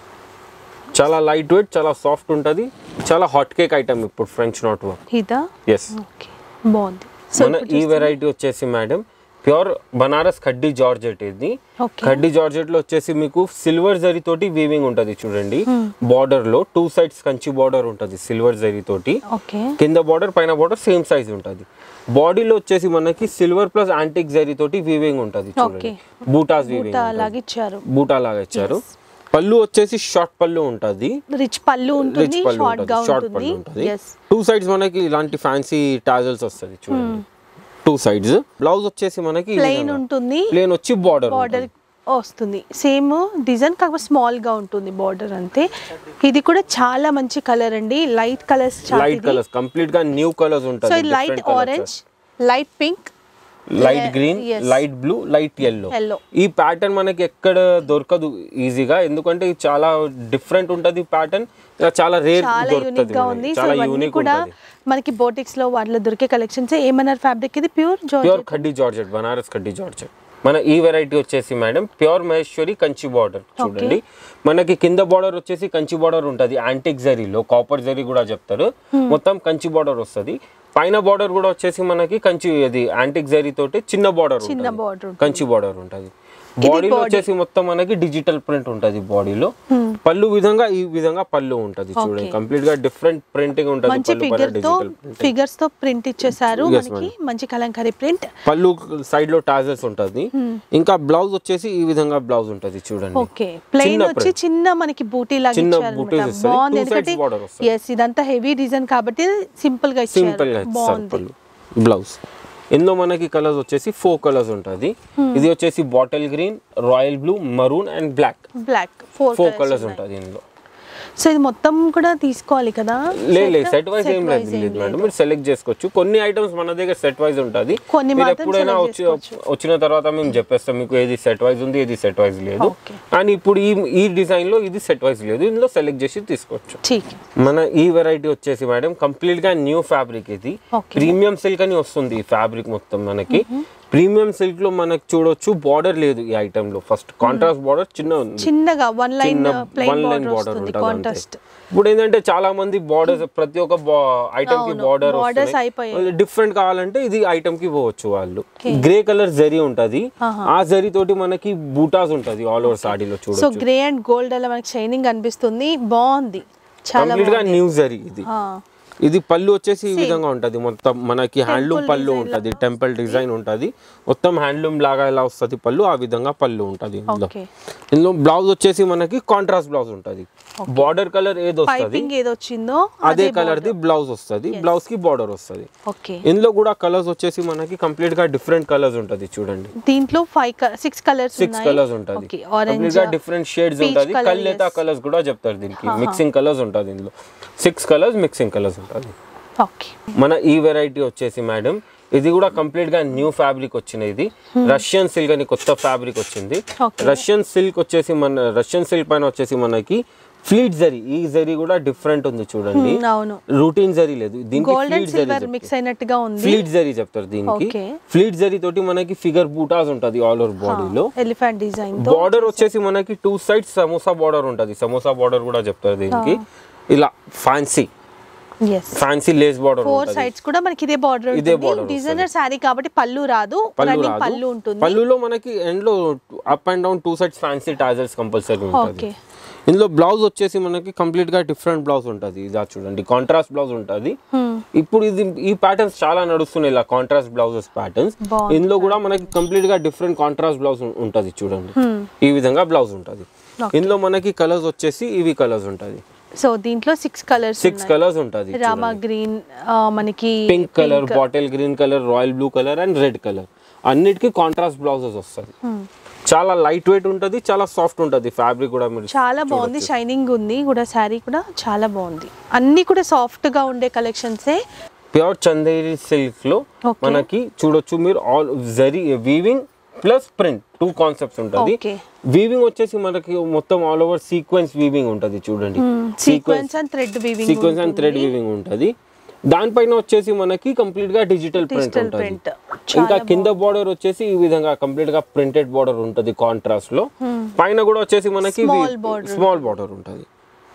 చాలా లైట్ వెయిట్ చాలా సాఫ్ట్ ఉంటుంది చాలా హాట్ కేక్ ఐటమ్ ఇప్పుడు ఫ్రెంచ్ నాట్ వర్క్ ఇదా ఎస్ ఓకే బాగుంది సో మన ఈ వెరైటీ వచ్చేసి మేడం ప్యూర్ బనారస్ కడ్డీ జార్జెట్ ఇది ఓకే కడ్డీ జార్జెట్ లో వచ్చేసి మీకు సిల్వర్ జరీ తోటి వీవింగ్ ఉంటది చూడండి బార్డర్ లో టూ సైడ్స్ కంచి బార్డర్ ఉంటది సిల్వర్ జరీ తోటి ఓకే కింద బార్డర్ పైన బార్డర్ సేమ్ సైజ్ ఉంటుంది బాడీలో వచ్చేసి మనకి సిల్వర్ ప్లస్ యాంటిక్ జరీ తోటి వీవింగ్ ఉంటుంది చూడండి Okay. బూటాస్ బూట వీవింగ్ అలాగే ఇచ్చారు బూటా లాగా ఇచ్చారు పళ్ళు వచ్చేసి షార్ట్ పళ్ళు ఉంటుంది రిచ్ పళ్ళు ఉంటుంది రిచ్ పళ్ళు షార్ట్ గా ఉంటుంది షార్ట్ ఉంటుంది పళ్ళు ఉంటుంది ఎస్ టూ సైడ్స్ మనకి ఇలాంటి ఫ్యాన్సీ టాజల్స్ వస్తుంది చూడండి టూ సైడ్స్ బ్లౌజ్ వచ్చేసి మనకి ప్లెయిన్ ఉంటుంది ప్లేన్ వచ్చి బార్డర్ బార్డర్ వస్తుంది సేమ్ డిజైన్ కాకపోతే స్మాల్ గా ఉంటుంది బార్డర్ అంతే ఇది కూడా చాలా మంచి కలర్ అండి light colours light colours complete గా న్యూ కలర్స్ సో ఉంటుంది ఇది light orange light pink light green yes. Light blue light yellow Yellow. ఈ ప్యాటర్న్ మనకి ఎక్కడ దొరకదు ఈజీగా ఎందుకంటే ఇది చాలా డిఫరెంట్ ఉంటది ప్యాటర్న్ చాలా రేర్ చాలా యూనిక్ దొరుకుతుంది గా మనకి. ఉంది సో చాలా ఇవన్నీ యూనిక్ కూడా ఉంటుంది మనకి బోటిక్స్ లో వాటిలో దొరికే కలెక్షన్స్ ఏమన్నారు ఫ్యాబ్రిక్ ఇది ప్యూర్ ప్యూర్ జార్జెట్ ఖడ్డీ జార్జెట్ బనారస్ ఖడ్డీ జార్జెట్ మన ఈ వెరైటీ వచ్చేసి madam pure Maheshwari Kanchi border చూడండి మనకి కింద బార్డర్ వచ్చేసి కంచి బార్డర్ ఉంటది యాంటిక్ జరీలో కాపర్ జరీ కూడా చెప్తారు మొత్తం కంచి బార్డర్ వస్తది పైన బార్డర్ కూడా వచ్చేసి మనకి కంచి అది యాంటిక్ జరీ తోటి చిన్న బార్డర్ చిన్న బార్డర్ కంచి బార్డర్ ఉంటది బాడీలో వచ్చేసి మొత్తం మనకి డిజిటల్ ప్రింట్ ఉంటది బాడీలో పళ్ళు విధంగా ఈ విధంగా పళ్ళు ఉంటది చూడండి కంప్లీట్ గా డిఫరెంట్ ప్రింటింగ్ ఉంటది మంచి పళ్ళు పైన ఫిగర్ తో డిజిటల్ ప్రింట్ ఫిగర్స్ తో ప్రింట్ ఇచ్చేసారు Yes, మనకి మంచి కలంకారీ ప్రింట్ పళ్ళు సైడ్ లో టాజల్స్ ఉంటది ఇంకా బ్లౌజ్ వచ్చేసి ఈ విధంగా బ్లౌజ్ ఉంటది చూడండి ఓకే ప్లెయిన్ చిన్న వచ్చి చిన్న మనకి బూటీ లాగా చిన్న ఇచ్చారు booties అన్నమాట. ఇస్తారు. బాగుంది Two sides ఎందుకంటే border వస్తుంది. ఎస్ ఇదంతా హెవీ డిజైన్ కాబట్టి సింపుల్ గా సింపుల్ గా ఇచ్చారు ఇస్తారు బాగుంది పళ్ళు బ్లౌజ్ ఇందులో మనకి కలర్స్ వచ్చేసి ఫోర్ కలర్స్ ఉంటది ఇది వచ్చేసి bottle green royal blue maroon and black black four four colours ఉంటది ఇందులో సో ఇది మొత్తం కూడా తీసుకోవాలి కదా లేదు లేదు సెట్ వైజ్ Set ఏం wise లేదు ఏం లేదు మేడం మీరు సెలెక్ట్ చేసుకోవచ్చు కొన్ని ఐటమ్స్ మన దగ్గర సెట్ వైజ్ ఉంటుంది కొన్ని మీరు మాత్రం ఎప్పుడైనా select వచ్చి చేసుకోవచ్చు. వచ్చిన తర్వాత మేము చెప్పేస్తాం మీకు ఏది సెట్ వైజ్ ఉంది ఏది సెట్ వైజ్ లేదు Okay. అండ్ ఇప్పుడు ఈ ఈ డిజైన్ లో ఇది సెట్ వైజ్ లేదు ఇందులో సెలెక్ట్ చేసి తీసుకోవచ్చు ఠీక్ మన ఈ వెరైటీ వచ్చేసి మేడం కంప్లీట్ గా న్యూ ఫ్యాబ్రిక్ ఇది Okay. ప్రీమియం సిల్క్ అని వస్తుంది ఈ ఫ్యాబ్రిక్ మొత్తం మనకి ప్రీమియం సిల్క్ లో మనకి చూడొచ్చు బార్డర్ లేదు ఈ ఐటమ్ లో ఫస్ట్ కాంట్రాస్ట్ బార్డర్ చిన్న ఉంది చిన్నగా వన్ లైన్ చిన్న plain one line border border వస్తుంది ఉంటుంది కాంట్రాస్ట్ ఇప్పుడు ఏంటంటే చాలా మంది బార్డర్స్ ప్రతి ఒక్క ఐటమ్ కి అవును, బార్డర్ borders అయిపోయాయి. డిఫరెంట్ కావాలంటే ఇది ఐటమ్ కి పోవచ్చు వాళ్ళు గ్రే కలర్ జరీ ఉంటది ఆ జరీ తోటి మనకి బూటాస్ ఉంటది ఆల్ ఓవర్ సాడీలో సో చూడొచ్చు గ్రే అండ్ గోల్డ్ అలా మనకి షైనింగ్ అనిపిస్తుంది బాగుంది చాలా కంప్లీట్ గా న్యూ జరీ ఇది ఆ, ఇది పళ్ళు వచ్చేసి ఈ విధంగా ఉంటది మొత్తం మనకి హ్యాండ్లూమ్ పళ్ళు ఉంటది టెంపుల్ డిజైన్ ఉంటది మొత్తం హ్యాండ్లూమ్ లాగా ఎలా వస్తది పళ్ళు ఆ విధంగా పళ్ళు ఉంటది ఇందులో ఓకే ఇందులో బ్లౌజ్ వచ్చేసి మనకి కాంట్రాస్ట్ బ్లౌజ్ ఉంటది బార్డర్ కలర్ ఏది వస్తది పైపింగ్ ఏది వచ్చిందో అదే కలర్ ది బ్లౌజ్ వస్తది బ్లౌజ్ కి బార్డర్ వస్తది ఓకే ఇందులో కూడా కలర్స్ వచ్చేసి మనకి కంప్లీట్ గా డిఫరెంట్ కలర్స్ ఉంటది చూడండి దీంట్లో five six colours six colours ఉంటది ఓకే ఆరెంజ్ కంప్లీట్ గా డిఫరెంట్ షేడ్స్ peach ఉంటది colour, కల్లేతా yes. కలర్స్ కూడా చెప్తారు దీనికి మిక్సింగ్ కలర్స్ ఉంటది ఇందులో సిక్స్ కలర్స్ మిక్సింగ్ కలర్స్ ఉంటది ఓకే మన ఈ వెరైటీ వచ్చేసి మేడం ఇది కూడా కంప్లీట్ గా న్యూ ఫ్యాబ్రిక్ వచ్చింది ఇది రష్యన్ సిల్క్ అని కొత్త ఫ్యాబ్రిక్ వచ్చింది Okay. రష్యన్ సిల్క్ వచ్చేసి మన రష్యన్ సిల్క్ పైన వచ్చేసి మనకి ఫ్లీట్ జరీ ఈ జరీ కూడా డిఫరెంట్ ఉంది చూడండి అవును రూటీన్ జరీ లేదు దీనికి గోల్డ్ అండ్ ఫ్లీట్ జరీ సిల్వర్ మిక్స్ అయినట్టుగా ఉంది ఫ్లీట్ జరీ చెప్తారు దీనికి Okay. ఫ్లీట్ జరీ తోటి మనకి ఫిగర్ బూటాస్ ఉంటది ఆల్ ఓవర్ బాడీలో ఎలిఫెంట్ డిజైన్ తో బార్డర్ వచ్చేసి మనకి టూ సైడ్స్ సమోసా బార్డర్ ఉంటది సమోసా బార్డర్ కూడా చెప్తారు దీనికి ఇలా fancy yes fancy lace border four ఉంటది సైడ్స్ కూడా మనకి ఇదే బార్డర్ ఇదే border ఉంటుంది డిజైనర్ శారీ కాబట్టి పళ్ళు రాదు పళ్ళు రన్నింగ్ రాదు. పళ్ళు ఉంటుంది పళ్ళులో మనకి ఎండ్ లో up and down two sides fancy tassels compulsory ఉంటుంది ఓకే ఇందులో బ్లౌజ్ వచ్చేసి మనకి కంప్లీట్ గా డిఫరెంట్ బ్లౌజ్ ఉంటుంది ఇదా చూడండి కాంట్రాస్ట్ బ్లౌజ్ ఉంటుంది ఇప్పుడు ఇది ఈ ప్యాటర్న్స్ చాలా నడుస్తున్నాయి ఇలా కాంట్రాస్ట్ బ్లౌజెస్ ప్యాటర్న్స్ బాగుంది. ఇందులో కూడా మనకి కంప్లీట్ గా డిఫరెంట్ కాంట్రాస్ట్ బ్లౌజ్ ఉంటుంది చూడండి ఈ విధంగా బ్లౌజ్ ఉంటుంది ఇందులో మనకి కలర్స్ వచ్చేసి ఇవి కలర్స్ ఉంటుంది సో దీంట్లో సిక్స్ కలర్స్ సిక్స్ కలర్స్ ఉంటుంది రామా గ్రీన్ మనకి pink colour bottle green colour royal blue colour and red colour అన్నిటికీ కాంట్రాస్ట్ బ్లౌజెస్ వస్తుంది చాలా లైట్ వెయిట్ ఉంటుంది చాలా సాఫ్ట్ ఉంటుంది ఫ్యాబ్రిక్ కూడా మీరు చాలా బాగుంది షైనింగ్ ఉంది కూడా శారీ కూడా చాలా బాగుంది అన్ని కూడా సాఫ్ట్ గా ఉండే కలెక్షన్సే ప్యూర్ చందేరి సిల్క్ లో Okay. మనకి చూడొచ్చు మీరు all zari weaving plus print two concepts ఉంటుంది Okay. వీవింగ్ వచ్చేసి మనకి మొత్తం ఆల్ ఓవర్ సీక్వెన్స్ వీవింగ్ ఉంటుంది చూడండి sequence and thread weaving sequence and thread weaving ఉంటుంది దానిపైన వచ్చేసి మనకి కంప్లీట్ గా డిజిటల్ ప్రింట్ డిజిటల్ ఉంటుంది ప్రింట్ ఇంకా కింద బార్డర్ వచ్చేసి ఈ విధంగా కంప్లీట్ గా ప్రింటెడ్ బార్డర్ ఉంటుంది కాంట్రాస్ట్ లో పైన కూడా వచ్చేసి మనకి Small border. స్మాల్ బార్డర్ ఉంటుంది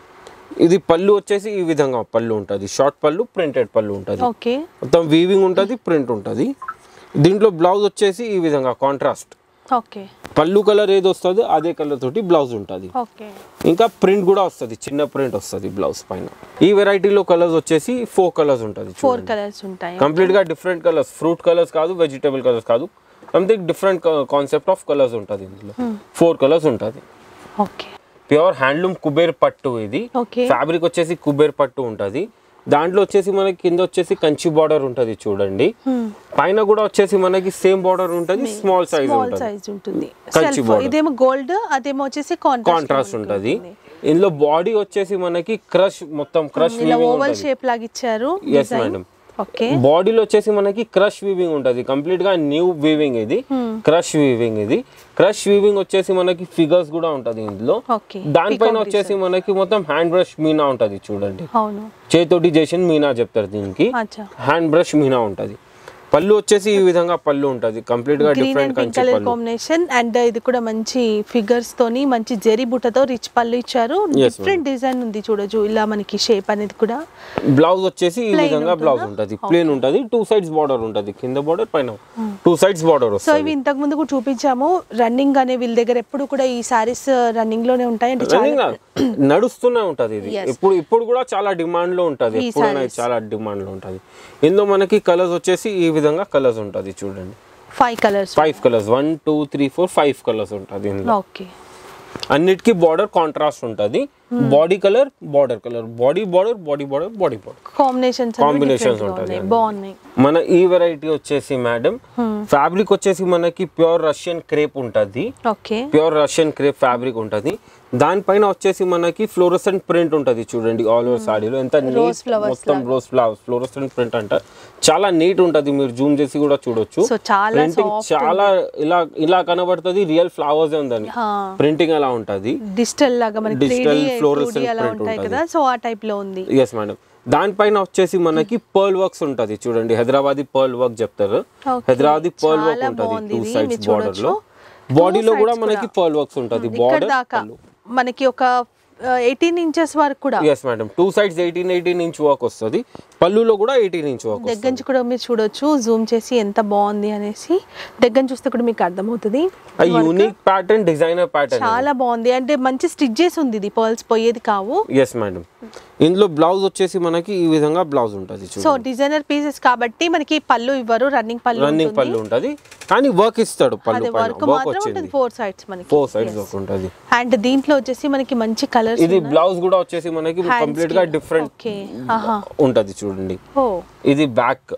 ఇది పళ్ళు వచ్చేసి ఈ విధంగా పళ్ళు ఉంటుంది షార్ట్ పళ్ళు ప్రింటెడ్ పళ్ళు ఉంటుంది ఓకే మొత్తం వీవింగ్ ఉంటుంది ప్రింట్ ఉంటుంది దీంట్లో బ్లౌజ్ వచ్చేసి ఈ విధంగా కాంట్రాస్ట్ ఓకే పళ్ళు కలర్ ఏది వస్తుందో అదే కలర్ తోటి బ్లౌజ్ ఉంటుంది ఓకే ఇంకా ప్రింట్ కూడా వస్తుంది చిన్న ప్రింట్ వస్తుంది బ్లౌజ్ పైన ఈ వెరైటీలో కలర్స్ వచ్చేసి ఫోర్ కలర్స్ ఉంటుంది ఫోర్ కలర్స్ ఉంటాయి కంప్లీట్ గా డిఫరెంట్ కలర్స్ ఫ్రూట్ కలర్స్ కాదు వెజిటేబుల్ కలర్స్ కాదు something different concept of colours ఉంటుంది ఇందులో ఫోర్ కలర్స్ ఉంటుంది ఓకే ప్యూర్ హ్యాండ్లూమ్ కుబేర్ పట్టు ఇది ఓకే ఫ్యాబ్రిక్ వచ్చేసి కుబేర్ పట్టు ఉంటుంది దాంట్లో వచ్చేసి మనకి కింద వచ్చేసి కంచి బార్డర్ ఉంటుంది చూడండి పైన కూడా వచ్చేసి మనకి సేమ్ బార్డర్ ఉంటుంది స్మాల్ సైజ్ స్మాల్ ఉంటుంది సైజ్ ఉంటుంది కంచి సెల్ఫ్ border. ఇదేమో గోల్డ్ అదేమో వచ్చేసి కాంట్రాస్ట్ కాంట్రాస్ట్ ఉంటుంది ఇందులో బాడీ వచ్చేసి మనకి క్రష్ మొత్తం క్రష్ ఇలా ఓవల్ షేప్ లాగా ఇచ్చారు ఎస్ మేడం ఓకే బాడీలో వచ్చేసి మనకి క్రష్ వీవింగ్ ఉంటుంది కంప్లీట్ గా న్యూ వీవింగ్ ఇది క్రష్ వీవింగ్ ఇది క్రష్ వీవింగ్ వచ్చేసి మనకి ఫిగర్స్ కూడా ఉంటది ఇందులో ఓకే దానిపైన వచ్చేసి మనకి మొత్తం హ్యాండ్ బ్రష్ మీనా ఉంటది చూడండి అవును చేతోటి చేసిన మీనా చెప్తారు దీనికి అచ్చా హ్యాండ్ బ్రష్ మీనా ఉంటది పళ్ళు వచ్చేసి ఈ విధంగా పళ్ళు ఉంటది కంప్లీట్ గా green different and pink Kanchi colour పళ్ళు కాంబినేషన్ అండ్ ఇది కూడా మంచి ఫిగర్స్ తోని మంచి జెరీ బుట్టతో రిచ్ పళ్ళు ఇచ్చారు డిఫరెంట్ డిజైన్ ఉంది చూడొచ్చు ఇలా మనకి షేప్ అనేది కూడా బ్లౌజ్ వచ్చేసి ఈ విధంగా బ్లౌజ్ ఉంటది ప్లేన్ ఉంటది టూ సైడ్స్ బార్డర్ ఉంటది కింద బార్డర్ పైన టూ సైడ్స్ బార్డర్ సో వస్తుంది ఇవి ఇంతకు ముందు కూడా చూపించాము రన్నింగ్ అనే వీళ్ళ దగ్గర ఎప్పుడు కూడా ఈ సారీస్ రన్నింగ్ లోనే ఉంటాయి అంటే చాలా రన్నింగ్ నడుస్తూనే ఉంటది ఇది Yes. ఇప్పుడు ఇప్పుడు కూడా చాలా డిమాండ్ లో ఉంటది ఈ ఎప్పుడైనా ఇది చాలా డిమాండ్ లో ఉంటది ఇందులో మనకి కలర్స్ వచ్చేసి ఈ విధంగా కలర్స్ ఉంటది చూడండి five colours five colours one two three four five colours ఉంటది ఇందులో ఓకే అన్నిటికీ బార్డర్ కాంట్రాస్ట్ ఉంటది body colour border colour body border body border body border combinations Combinations ఉంటాయి అందులో. బాగున్నాయి మన ఈ వెరైటీ వచ్చేసి మేడం ఫ్యాబ్రిక్ వచ్చేసి మనకి ప్యూర్ రష్యన్ క్రేప్ ఉంటది okay pure Russian crepe fabric ఉంటది దానిపైన వచ్చేసి మనకి ఫ్లోరసెంట్ ప్రింట్ ఉంటది చూడండి ఆల్ ఓవర్ సాడీలో ఎంత నీట్ flowers మొత్తం రోజ్ ఫ్లవర్స్ ఫ్లోరసెంట్ ప్రింట్ అంట చాలా నీట్ ఉంటది మీరు జూమ్ చేసి కూడా చూడొచ్చు సో చాలా ప్రింటింగ్ చాలా ఇలా ఇలా కనబడుతుంది రియల్ ఫ్లవర్స్ ఉందని ప్రింటింగ్ అలా ఉంటది డిజిటల్ లాగా మనకి Digital 3D, fluorescent 2D అలా print ఉంటాయి ఉంటది. కదా సో ఆ టైప్ లో ఉంది ఎస్ మేడం దానిపైన వచ్చేసి మనకి పర్ల్ వర్క్స్ ఉంటది చూడండి హైదరాబాదీ పర్ల్ వర్క్ చెప్తారు Okay. హైదరాబాదీ పర్ల్ వర్క్ చాలా ఉంటది బాగుంది టూ ఇది, సైడ్స్ మీరు బార్డర్ లో చూడొచ్చు. బాడీలో Two కూడా sides మనకి కూడా. పర్ల్ వర్క్స్ ఉంటది ఇక్కడ బార్డర్ దాకా మనకి ఒక ఎయిటీన్ ఇంచెస్ వరకు కూడా yes madam two sides eighteen eighteen inch work వస్తుంది పళ్ళులో కూడా ఎయిటీన్ ఇంచ్ వర్క్ దగ్గర నుంచి కూడా మీరు చూడొచ్చు జూమ్ చేసి ఎంత బాగుంది అనేసి దగ్గర నుంచి చూస్తే కూడా మీకు అర్థమవుతుంది యూనిక్ ప్యాటర్న్ డిజైనర్ ప్యాటర్న్ చాలా బాగుంది అంటే మంచి స్టిచ్ చేసి ఉంది ఇది పర్ల్స్ పోయేది కావు ఎస్ మేడం ఇందులో బ్లౌజ్ వచ్చేసి మనకి ఈ విధంగా బ్లౌజ్ ఉంటుంది సో చూడండి డిజైనర్ పీసెస్ కాబట్టి మనకి పళ్ళు ఇవ్వరు రన్నింగ్ పళ్ళు రన్నింగ్ ఉంటుంది. పళ్ళు ఉంటుంది కానీ వర్క్ ఇస్తాడు పళ్ళు అదే పైన వర్క్ వర్క్ మాత్రం వచ్చింది ఉంటుంది ఫోర్ సైడ్స్ మనకి ఫోర్ సైడ్స్ వర్క్ ఉంటుంది అండ్ దీంట్లో వచ్చేసి మనకి మంచి కలర్స్ ఇది బ్లౌజ్ కూడా వచ్చేసి మనకి Hands కంప్లీట్ గా కి. డిఫరెంట్ ఓకే ఆహా ఉంటది చూడండి ఓ ఇది బ్యాక్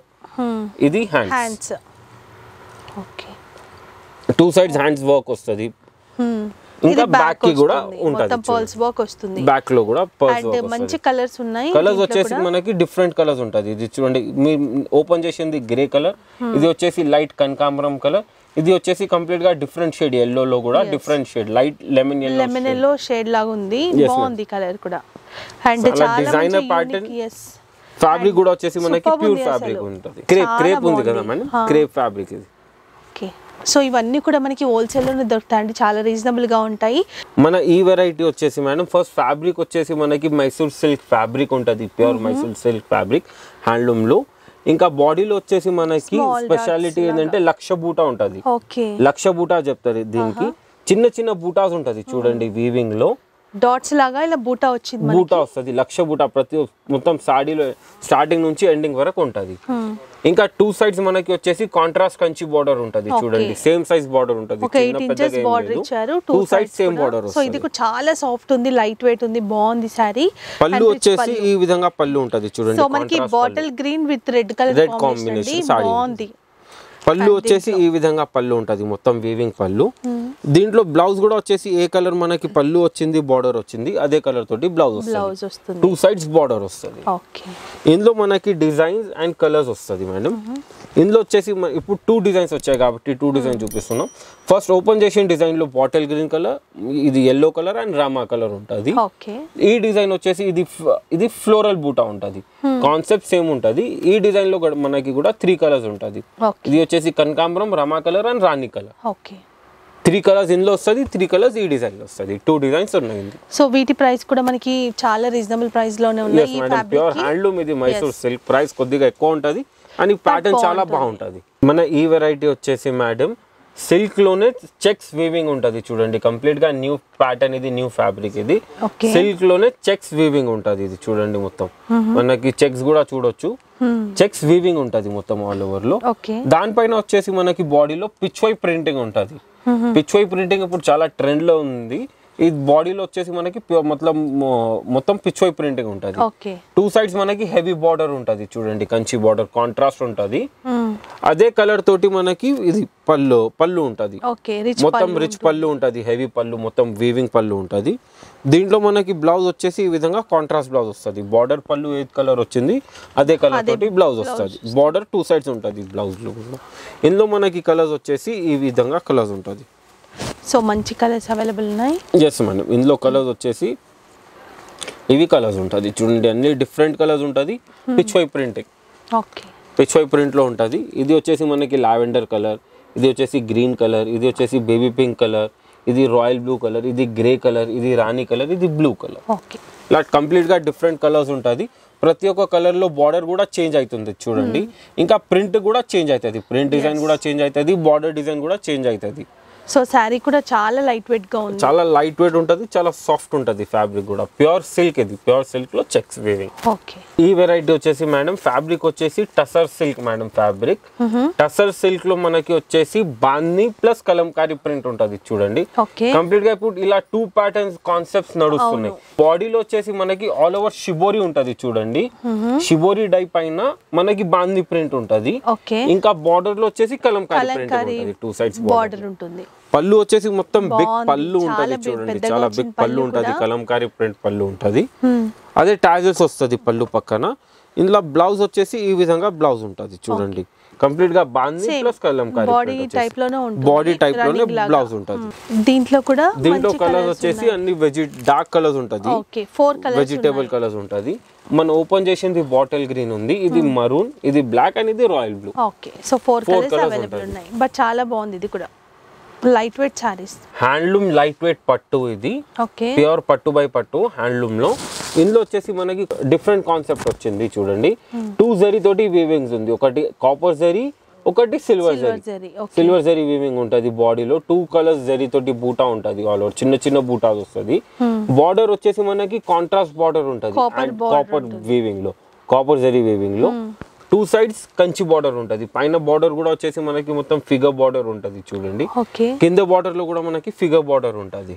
ఇది hands hands okay two sides hands work వస్తుంది ఇంకా బ్యాక్ కి కూడా ఉంటది మొత్తం పర్ల్స్ వర్క్ వస్తుంది బ్యాక్ లో కూడా పర్స్ అండ్ వర్క్ మంచి వస్తుంది కలర్స్ ఉన్నాయి కలర్స్ దీంట్లో వచ్చేసి కూడా. మనకి డిఫరెంట్ కలర్స్ ఉంటది ఇది చూడండి మీరు ఓపెన్ చేసింది గ్రే కలర్ ఇది వచ్చేసి లైట్ కనకాంబరం కలర్ ఇది వచ్చేసి కంప్లీట్ గా డిఫరెంట్ షేడ్ ఎల్లో లో కూడా different shade light lemon yellow lemon yellow shade లాగా ఉంది బాగుంది కలర్ కూడా అండ్ చాలా చాలా designer మంచి pattern. యూనిక్ ఎస్ ఫ్యాబ్రిక్ కూడా వచ్చేసి మనకి Superb ప్యూర్ ఉంది ఫ్యాబ్రిక్ అసలు. ఉంటుంది క్రేప్ చాలా క్రేప్ ఉంది కదా బాగుంది. మేడం క్రేప్ ఫ్యాబ్రిక్ ఇది ఓకే సో ఇవన్నీ కూడా మనకి హోల్సేల్లోనే దొరుకుతాయండి చాలా రీజనబుల్ గా ఉంటాయి మన ఈ వెరైటీ వచ్చేసి మేడం ఫస్ట్ ఫ్యాబ్రిక్ వచ్చేసి మనకి మైసూర్ సిల్క్ ఫ్యాబ్రిక్ ఉంటుంది pure Mysore silk fabric handloom లో ఇంకా బాడీలో వచ్చేసి మనకి Small స్పెషాలిటీ ఏంటంటే లక్ష బూటా ఉంటుంది ఓకే లక్ష బూటా చెప్తారు దీనికి చిన్న చిన్న బూటాస్ ఉంటది చూడండి వీవింగ్ లో డాట్స్ లాగా ఇలా బూటా వచ్చింది మనకి. బూటా వస్తుంది లక్ష బూటా ప్రతి మొత్తం సాడీలో స్టార్టింగ్ నుంచి ఎండింగ్ వరకు ఉంటది Hmm. ఇంకా టూ సైడ్స్ మనకి వచ్చేసి కాంట్రాస్ట్ కంచి బార్డర్ ఉంటది చూడండి సేమ్ సైజ్ బార్డర్ ఉంటది ఒక ఎయిట్ ఇంచెస్ బార్డర్ ఇచ్చారు two sides same border so ఇది కూడా చాలా సాఫ్ట్ ఉంది లైట్ వెయిట్ ఉంది బాగుంది సారీ పళ్ళు వచ్చేసి ఈ విధంగా పళ్ళు ఉంటది చూడండి సో మనకి contrast pallu. Bottle green with red colour Red combination combination అండి saree. బాగుంది పళ్ళు వచ్చేసి ఈ విధంగా పళ్ళు ఉంటది మొత్తం వీవింగ్ పళ్ళు దీంట్లో బ్లౌజ్ కూడా వచ్చేసి ఏ కలర్ మనకి పళ్ళు వచ్చింది బార్డర్ వచ్చింది అదే కలర్ తోటి బ్లౌజ్ వస్తుంది బ్లౌజ్ వస్తుంది టూ సైడ్స్ బార్డర్ వస్తుంది ఓకే ఇందులో మనకి డిజైన్స్ అండ్ కలర్స్ వస్తుంది మేడం ఇందులో వచ్చేసి మ- ఇప్పుడు టూ డిజైన్స్ వచ్చాయి కాబట్టి టూ డిజైన్ చూపిస్తున్నాం ఫస్ట్ ఓపెన్ చేసిన డిజైన్ లో బాటిల్ గ్రీన్ కలర్ ఇది ఎల్లో కలర్ అండ్ రామా కలర్ ఉంటుంది ఓకే ఈ డిజైన్ వచ్చేసి ఇది ఫ్- ఇది ఫ్లోరల్ బూటా ఉంటుంది కాన్సెప్ట్ సేమ్ ఉంటుంది ఈ డిజైన్ లో కూడా మనకి కూడా త్రీ కలర్స్ ఉంటుంది ఓకే ఇది వచ్చేసి కనకాంబరం రమా కలర్ అండ్ రాణి కలర్ ఓకే త్రీ కలర్స్ ఇందులో వస్తుంది త్రీ కలర్స్ ఈ డిజైన్ లో వస్తుంది టూ డిజైన్స్ ఉన్నాయి ఇందులో. సో వీటి ప్రైస్ కూడా మనకి చాలా రీజనబుల్ ప్రైస్ లోనే ఉన్నాయి ఎస్ ఈ మేడం ఫ్యాబ్రిక్ ప్యూర్ హ్యాండ్లూమ్ ఇది మైసూర్ సిల్క్ ప్రైస్ కొద్దిగా ఎక్కువ ఉంటుంది అని ప్యాటర్న్ చాలా బాగుంటుంది మన ఈ వెరైటీ వచ్చేసి మేడం సిల్క్ లోనే చెక్స్ వీవింగ్ ఉంటుంది చూడండి కంప్లీట్ గా న్యూ ప్యాటర్న్ ఇది న్యూ ఫ్యాబ్రిక్ ఇది ఓకే సిల్క్ లోనే చెక్స్ వీవింగ్ ఉంటుంది ఇది చూడండి మొత్తం మనకి చెక్స్ కూడా చూడొచ్చు చెక్స్ వీవింగ్ ఉంటుంది మొత్తం ఆల్ ఓవర్ లో ఓకే దానిపైన వచ్చేసి మనకి బాడీలో పిచ్వై ప్రింటింగ్ ఉంటుంది పిచ్వై ప్రింటింగ్ ఇప్పుడు చాలా ట్రెండ్ లో ఉంది ఈ బాడీలో వచ్చేసి మనకి pure మొత్తం మొ- మొత్తం పిచ్వై ప్రింటింగ్ ఉంటుంది ఓకే టూ సైడ్స్ మనకి హెవీ బార్డర్ ఉంటుంది చూడండి కంచి బార్డర్ కాంట్రాస్ట్ ఉంటుంది అదే కలర్ తోటి మనకి ఇది పళ్ళు పళ్ళు ఉంటుంది ఓకే రిచ్ మొత్తం రిచ్ పళ్ళు ఉంటుంది హెవీ పళ్ళు మొత్తం వీవింగ్ పళ్ళు ఉంటుంది దీంట్లో మనకి బ్లౌజ్ వచ్చేసి ఈ విధంగా కాంట్రాస్ట్ బ్లౌజ్ వస్తుంది బార్డర్ పళ్ళు ఏ కలర్ వచ్చింది అదే కలర్ తోటి బ్లౌజ్ వస్తుంది బార్డర్ టూ సైడ్స్ ఉంటుంది బ్లౌజ్ లో కూడా ఇందులో మనకి కలర్స్ వచ్చేసి ఈ విధంగా కలర్స్ ఉంటుంది సో మంచి కలర్స్ అవైలబుల్ ఉన్నాయి ఎస్ మేడం ఇందులో కలర్స్ వచ్చేసి ఇవి కలర్స్ ఉంటుంది చూడండి అన్ని డిఫరెంట్ కలర్స్ ఉంటుంది Pichwai printing okay Pichwai ప్రింట్లో ఉంటుంది ఇది వచ్చేసి మనకి లావెండర్ కలర్ ఇది వచ్చేసి గ్రీన్ కలర్ ఇది వచ్చేసి బేబీ పింక్ కలర్ ఇది రాయల్ బ్లూ కలర్ ఇది గ్రే కలర్ ఇది రాణి కలర్ ఇది బ్లూ కలర్ ఓకే ఇలా కంప్లీట్గా డిఫరెంట్ కలర్స్ ఉంటుంది ప్రతి ఒక్క కలర్లో బార్డర్ కూడా చేంజ్ అవుతుంది చూడండి ఇంకా ప్రింట్ కూడా చేంజ్ అవుతుంది ప్రింట్ డిజైన్ కూడా చేంజ్ అవుతుంది బార్డర్ డిజైన్ కూడా చేంజ్ అవుతుంది సో శారీ కూడా చాలా లైట్ వెయిట్ గా ఉంది చాలా లైట్ వెయిట్ ఉంటుంది చాలా సాఫ్ట్ ఉంటుంది ఫ్యాబ్రిక్ కూడా ప్యూర్ సిల్క్ ఇది ప్యూర్ సిల్క్ లో చెక్స్ వీవింగ్ ఓకే ఈ వెరైటీ వచ్చేసి మేడం ఫ్యాబ్రిక్ వచ్చేసి tussar silk madam fabric tussar silk లో మనకి వచ్చేసి బాంది ప్లస్ కలంకారీ ప్రింట్ ఉంటుంది చూడండి ఓకే కంప్లీట్ గా ఇప్పుడు ఇలా టూ ప్యాటర్న్స్ కాన్సెప్ట్స్ నడుస్తున్నాయి బాడీలో వచ్చేసి మనకి ఆల్ ఓవర్ షిబోరి ఉంటది చూడండి షిబోరి డై పైన మనకి బాంది ప్రింట్ ఉంటది ఓకే ఇంకా బార్డర్ లో వచ్చేసి కలంకారీ ప్రింట్ కలంకారీ ఉంటుంది టూ సైడ్స్ బార్డర్ ఉంటుంది పళ్ళు వచ్చేసి మొత్తం బిగ్ బాగుంది. పళ్ళు చాలా ఉంటది big, చూడండి పెద్దగా చాలా వచ్చిన బిగ్ పళ్ళు పళ్ళు ఉంటది కూడా. కలంకారీ ప్రింట్ పళ్ళు ఉంటది Hmm. అదే టాజల్స్ వస్తుంది పళ్ళు పక్కన ఇందులో బ్లౌజ్ వచ్చేసి ఈ విధంగా బ్లౌజ్ ఉంటది చూడండి కంప్లీట్ గా బాంది Same. Plus Kalamkari body type లోనే ఉంటుంది బాడీ టైప్ లోనే running లాగా. బ్లౌజ్ ఉంటది దీంట్లో కూడా దీంట్లో మంచి కలర్స్ colours వచ్చేసి ఉన్నాయి. అన్ని వెజి డార్క్ కలర్స్ ఉంటది okay four colours vegetable colours ఉంటది మనం ఓపెన్ చేసింది బాటిల్ గ్రీన్ ఉంది ఇది మరూన్ ఇది బ్లాక్ అండ్ ఇది royal blue okay so four Four colours colours available ఉంటాయి. ఉన్నాయి బట్ చాలా బాగుంది ఇది కూడా light weight sarees handloom light weight పట్టు ఇది ఓకే ప్యూర్ పట్టు బై పట్టు హ్యాండ్లూమ్ లో ఇందులో వచ్చేసి మనకి డిఫరెంట్ కాన్సెప్ట్ వచ్చింది చూడండి టూ జరీ తోటి వీవింగ్స్ ఉంది ఒకటి కాపర్ జరీ ఒకటి silver silver zari zari okay silver zari weaving ఉంటది బాడీలో టూ కలర్స్ జరీ తోటి బూటా ఉంటది ఆల్ ఓవర్ చిన్న చిన్న బూటాస్ వస్తుంది బార్డర్ వచ్చేసి మనకి కాంట్రాస్ట్ బార్డర్ ఉంటది Copper border కాపర్ వీవింగ్ లో కాపర్ జరీ వీవింగ్ లో టూ సైడ్స్ కంచి బార్డర్ ఉంటది పైన బార్డర్ కూడా వచ్చేసి మనకి మొత్తం ఫిగర్ బార్డర్ ఉంటది చూడండి ఓకే కింద బార్డర్ లో కూడా మనకి ఫిగర్ బార్డర్ ఉంటది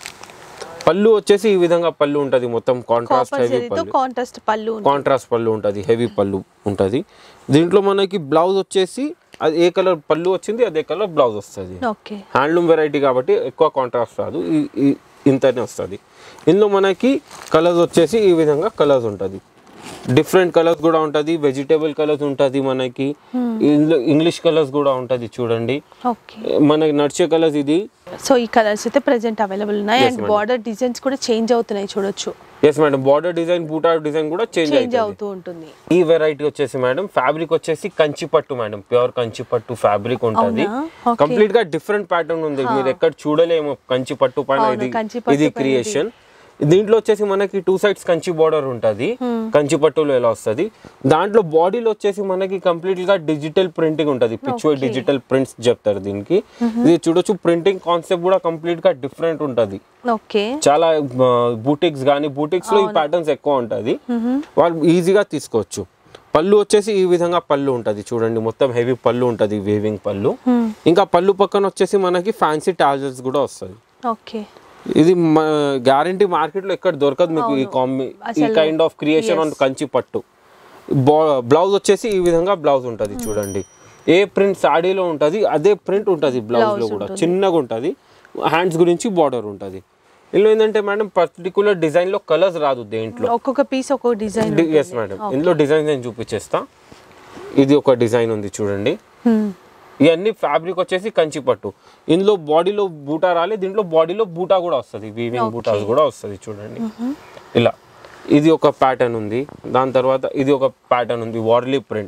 పళ్ళు వచ్చేసి ఈ విధంగా పళ్ళు ఉంటది మొత్తం కాంట్రాస్ట్ కాపర్ హెవీ జరీతో పళ్ళు కాంట్రాస్ట్ పళ్ళు ఉంది. కాంట్రాస్ట్ పళ్ళు ఉంటది హెవీ పళ్ళు ఉంటది దీంట్లో మనకి బ్లౌజ్ వచ్చేసి అది ఏ కలర్ పళ్ళు వచ్చింది అదే కలర్ బ్లౌజ్ వస్తుంది ఓకే హ్యాండ్లూమ్ వెరైటీ కాబట్టి ఎక్కువ కాంట్రాస్ట్ రాదు ఈ- ఈ- ఇంతనే వస్తుంది ఇందులో మనకి కలర్స్ వచ్చేసి ఈ విధంగా కలర్స్ ఉంటుంది డిఫరెంట్ కలర్స్ కూడా ఉంటుంది వెజిటేబుల్ కలర్స్ ఉంటుంది మనకి ఇందులో ఇంగ్లీష్ కలర్స్ కూడా ఉంటుంది చూడండి ఓకే మనకి నడిచే కలర్స్ ఇది సో ఈ కలర్స్ అయితే ప్రెసెంట్ అవైలబుల్ ఉన్నాయి Yes, and madam. Border designs కూడా చేంజ్ అవుతున్నాయి చూడొచ్చు yes madam border design buta design కూడా చేంజ్ చేంజ్ అవుతుంది అవుతూ ఉంటుంది ఈ వెరైటీ వచ్చేసి మేడం ఫ్యాబ్రిక్ వచ్చేసి కంచి పట్టు మేడం ప్యూర్ కంచి పట్టు ఫ్యాబ్రిక్ ఉంటుంది అవునా? Okay. కంప్లీట్ గా డిఫరెంట్ ప్యాటర్న్ ఉంది మీరు ఎక్కడ చూడలేము కంచి పట్టు పైన అవును, ఇది కంచి పట్టు ఇది పైన క్రియేషన్ దీంట్లో వచ్చేసి మనకి టూ సైడ్స్ కంచి బార్డర్ ఉంటుంది కంచి పట్టులో ఎలా వస్తుంది దాంట్లో బాడీలో వచ్చేసి మనకి కంప్లీట్ గా డిజిటల్ ప్రింటింగ్ ఉంటుంది పిచ్చువే డిజిటల్ ప్రింట్స్ చెప్తారు దీనికి ఇది చూడొచ్చు ప్రింటింగ్ కాన్సెప్ట్ కూడా కంప్లీట్ గా డిఫరెంట్ ఉంటుంది ఓకే చాలా బూటిక్స్ కానీ బూటిక్స్ లో ఈ ప్యాటర్న్స్ ఎక్కువ ఉంటుంది వాళ్ళు ఈజీగా తీసుకోవచ్చు పళ్ళు వచ్చేసి ఈ విధంగా పళ్ళు ఉంటుంది చూడండి మొత్తం హెవీ పళ్ళు ఉంటుంది వేవింగ్ పళ్ళు ఇంకా పళ్ళు పక్కన వచ్చేసి మనకి ఫ్యాన్సీ టాజర్స్ కూడా వస్తుంది ఓకే ఇది గ్యారంటీ మార్కెట్ లో ఎక్కడ దొరకదు మీకు ఈ కాంబి ఈ kind of creation on Kanchi పట్టు బ్లౌజ్ వచ్చేసి ఈ విధంగా బ్లౌజ్ ఉంటుంది చూడండి ఏ ప్రింట్ సాడీలో ఉంటుంది అదే ప్రింట్ ఉంటుంది బ్లౌజ్ లో కూడా చిన్నగా ఉంటుంది హ్యాండ్స్ గురించి బార్డర్ ఉంటుంది ఇందులో ఏంటంటే మేడం పర్టికులర్ డిజైన్ లో కలర్స్ రాదు దేంట్లో ఒక్కొక్క పీస్ ఒక్కొక్క డిజైన్ ఎస్ మేడం ఇందులో డిజైన్ నేను చూపించేస్తా ఇది ఒక డిజైన్ ఉంది చూడండి ఇవన్నీ ఫ్యాబ్రిక్ వచ్చేసి కంచి పట్టు ఇందులో బాడీలో బూటా రాలే దీంట్లో బాడీలో బూటా కూడా వస్తుంది వీవింగ్ బూటాస్ కూడా వస్తుంది చూడండి ఇలా ఇది ఒక ప్యాటర్న్ ఉంది దాని తర్వాత ఇది ఒక ప్యాటర్న్ ఉంది వార్లీ ప్రింట్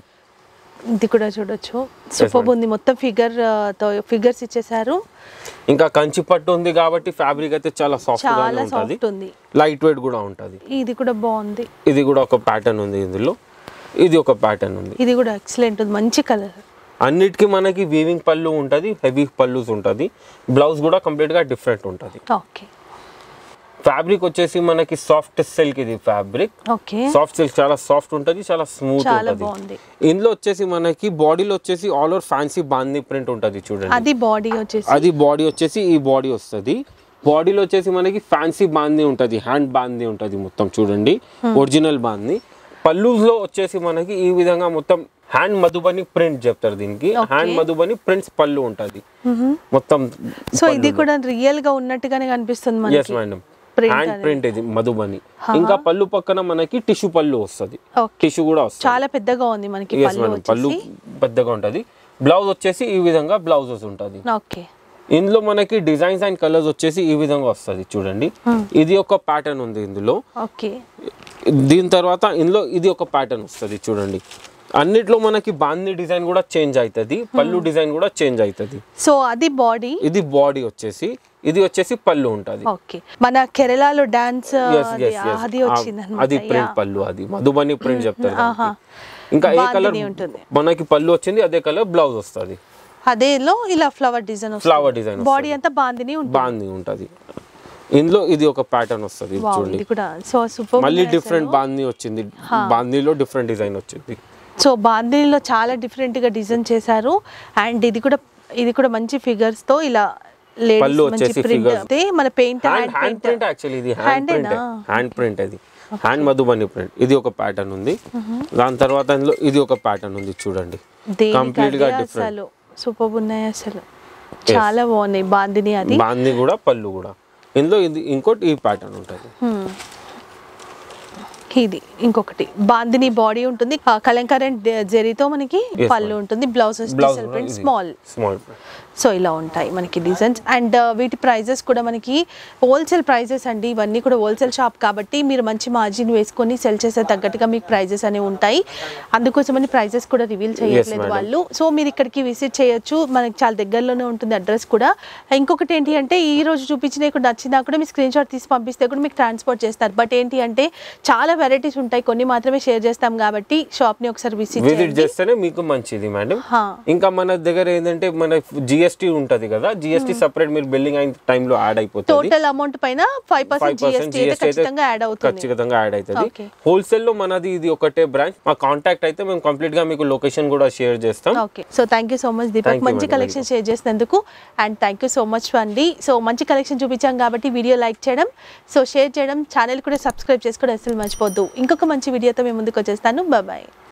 ఇది కూడా చూడొచ్చు సూపర్ ఉంది మొత్తం ఫిగర్ తో ఫిగర్స్ ఇచ్చేసారు ఇంకా కంచి పట్టు ఉంది కాబట్టి ఫ్యాబ్రిక్ అయితే చాలా సాఫ్ట్ గానే చాలా ఉంటుంది సాఫ్ట్ ఉంది లైట్ వెయిట్ కూడా ఉంటుంది ఇది కూడా బాగుంది ఇది కూడా ఒక ప్యాటర్న్ ఉంది ఇందులో ఇది ఒక ప్యాటర్న్ ఉంది ఇది కూడా ఎక్సలెంట్ ఉంది మంచి కలర్ అన్నిటికీ మనకి వీవింగ్ పళ్ళు ఉంటుంది హెవీ పళ్ళుస్ ఉంటుంది బ్లౌజ్ కూడా కంప్లీట్గా డిఫరెంట్ ఉంటుంది ఓకే ఫ్యాబ్రిక్ వచ్చేసి మనకి సాఫ్ట్ సిల్క్ ఇది ఫ్యాబ్రిక్ ఓకే సాఫ్ట్ సిల్క్ చాలా సాఫ్ట్ ఉంటుంది చాలా స్మూత్ చాలా ఉంటుంది బాగుంది ఇందులో వచ్చేసి మనకి బాడీలో వచ్చేసి ఆల్ ఓవర్ ఫ్యాన్సీ బాందీ ప్రింట్ ఉంటుంది చూడండి అది బాడీ వచ్చేసి అది బాడీ వచ్చేసి ఈ బాడీ వస్తుంది బాడీలో వచ్చేసి మనకి ఫ్యాన్సీ బాందీ ఉంటుంది హ్యాండ్ బాందీ ఉంటుంది మొత్తం చూడండి ఒరిజినల్ బాందీ పల్లూస్ లో వచ్చేసి మనకి ఈ విధంగా మొత్తం హ్యాండ్ మధుబని ప్రింట్ చెప్తారు దీనికి హ్యాండ్ మధుబని ప్రింట్స్ పళ్ళు ఉంటుంది మొత్తం సో ఇది కూడా రియల్ గా ఉన్నట్టుగానే కనిపిస్తుంది ఎస్ మనకి మేడం Print హ్యాండ్ ప్రింట్ ఇది మధుబని ఇంకా పళ్ళు పక్కన మనకి టిష్యూ పళ్ళు వస్తుంది ఓకే టిష్యూ కూడా వస్తుంది చాలా పెద్దగా ఉంది మనకి ఎస్ పళ్ళు మేడం పళ్ళు వచ్చేసి పెద్దగా ఉంటుంది బ్లౌజ్ వచ్చేసి ఈ విధంగా బ్లౌజెస్ ఉంటుంది ఓకే ఇందులో మనకి డిజైన్స్ అండ్ కలర్స్ వచ్చేసి ఈ విధంగా వస్తుంది చూడండి ఇది ఒక ప్యాటర్న్ ఉంది ఇందులో ఓకే దీని తర్వాత ఇందులో ఇది ఒక ప్యాటర్న్ వస్తుంది చూడండి అన్నిట్లో మనకి బాందీ డిజైన్ కూడా చేంజ్ అవుతుంది పళ్ళు డిజైన్ కూడా చేంజ్ అవుతుంది సో అది బాడీ ఇది బాడీ వచ్చేసి ఇది వచ్చేసి పళ్ళు ఉంటుంది ఓకే మన కేరళలో డాన్స్ Yes, yes, yes. అది ఆ, వచ్చింది అది ప్రింట్ పళ్ళు అది మధుబని ప్రింట్ చెప్తారు దానికి. ఇంకా ఏ కలర్ బాందిని ఉంటుంది. మనకి పళ్ళు వచ్చింది అదే కలర్ బ్లౌజ్ వస్తుంది అదేలో ఇలా ఫ్లవర్ డిజైన్ వస్తుంది ఫ్లవర్ డిజైన్ బాడీ అంతా బాందిని ఉంటుంది బాందీ ఉంటుంది ఇందులో ఇది ఒక ప్యాటర్న్ వస్తుంది వావ్, చూడండి ఇది కూడా సో సూపర్ మళ్ళీ డిఫరెంట్ బాందీ వచ్చింది బాందీలో డిఫరెంట్ డిజైన్ వచ్చింది సో బాందినిలో చాలా డిఫరెంట్ గా డిజైన్ చేశారు అండ్ ఇది కూడా ఇది కూడా మంచి ఫిగర్స్ తో ఇలా లేడీస్ పళ్ళు మంచి వచ్చేసి ప్రింట్ figures. మన paint hand hand print actually ఇది హ్యాండ్ ప్రింట్ హ్యాండేనా? హ్యాండ్ ప్రింట్ అది హ్యాండ్ మధుబని ప్రింట్ ఇది ఒక ప్యాటర్న్ ఉంది దాని తర్వాత ఇందులో ఇది ఒక ప్యాటర్న్ ఉంది చూడండి కంప్లీట్ గా దేనికి డిఫరెంట్ అసలు సూపర్ ఉన్నాయి అసలు చాలా బాగున్నాయి బాందిని అది బాందీ కూడా పళ్ళు కూడా ఇందులో ఇది ఇంకోటి ఈ ప్యాటర్న్ ఉంటుంది Hmm. ఇది ఇంకొకటి బాందిని బాడీ ఉంటుంది ఆ కలంకారీ జరీతో మనకి Yes, పళ్ళు ఉంటుంది blouse blouse print small small so ఇలా ఉంటాయి మనకి డిజైన్స్ అండ్ వీటి ప్రైజెస్ కూడా మనకి హోల్సేల్ ప్రైజెస్ అండి ఇవన్నీ కూడా హోల్సేల్ షాప్ కాబట్టి మీరు మంచి మార్జిన్ వేసుకొని సెల్ చేసే తగ్గట్టుగా మీకు ప్రైజెస్ అనేవి ఉంటాయి అందుకోసమని ప్రైజెస్ కూడా రివీల్ చేయట్లేదు madam. వాళ్ళు సో మీరు ఇక్కడికి విజిట్ చేయొచ్చు మనకి చాలా దగ్గరలోనే ఉంటుంది అడ్రస్ కూడా ఇంకొకటి ఏంటి అంటే ఈ రోజు చూపించినవి కూడా నచ్చినా కూడా మీ స్క్రీన్ షాట్ తీసి పంపిస్తే కూడా మీకు ట్రాన్స్పోర్ట్ చేస్తారు బట్ ఏంటి అంటే చాలా వెరైటీస్ ఉంటాయి కొన్ని మాత్రమే షేర్ చేస్తాం కాబట్టి షాప్ని ఒకసారి విజిట్ విజిట్ చేయండి చేస్తేనే మీకు మంచిది మేడం హా. ఇంకా మన దగ్గర ఏంటంటే మన జిఎస్టీ ఉంటది కదా జిఎస్టీ సపరేట్ మీరు బిల్డింగ్ అయిన టైంలో యాడ్ అయిపోతుంది టోటల్ అమౌంట్ పైన five five percent percent GST అయితే జిఎస్టీ అయితే ఖచ్చితంగా యాడ్ అవుతుంది ఖచ్చితంగా యాడ్ అవుతుంది Okay. హోల్సేల్ లో మనది ఇది ఒకటే బ్రాంచ్ మా కాంటాక్ట్ అయితే మేము కంప్లీట్ గా మీకు లొకేషన్ కూడా షేర్ చేస్తాం okay so thank you so much Deepak Thank you, మంచి madam. కలెక్షన్ షేర్ చేసినందుకు and thank you so much అండి సో మంచి కలెక్షన్ చూపించాం కాబట్టి వీడియో లైక్ చేయడం సో షేర్ చేయడం ఛానల్ కూడా సబ్స్క్రైబ్ చేసుకోవడం అసలు మర్చిపోద్దు ఇంకొక మంచి వీడియోతో మేము ముందుకు వచ్చేస్తాను బాయ్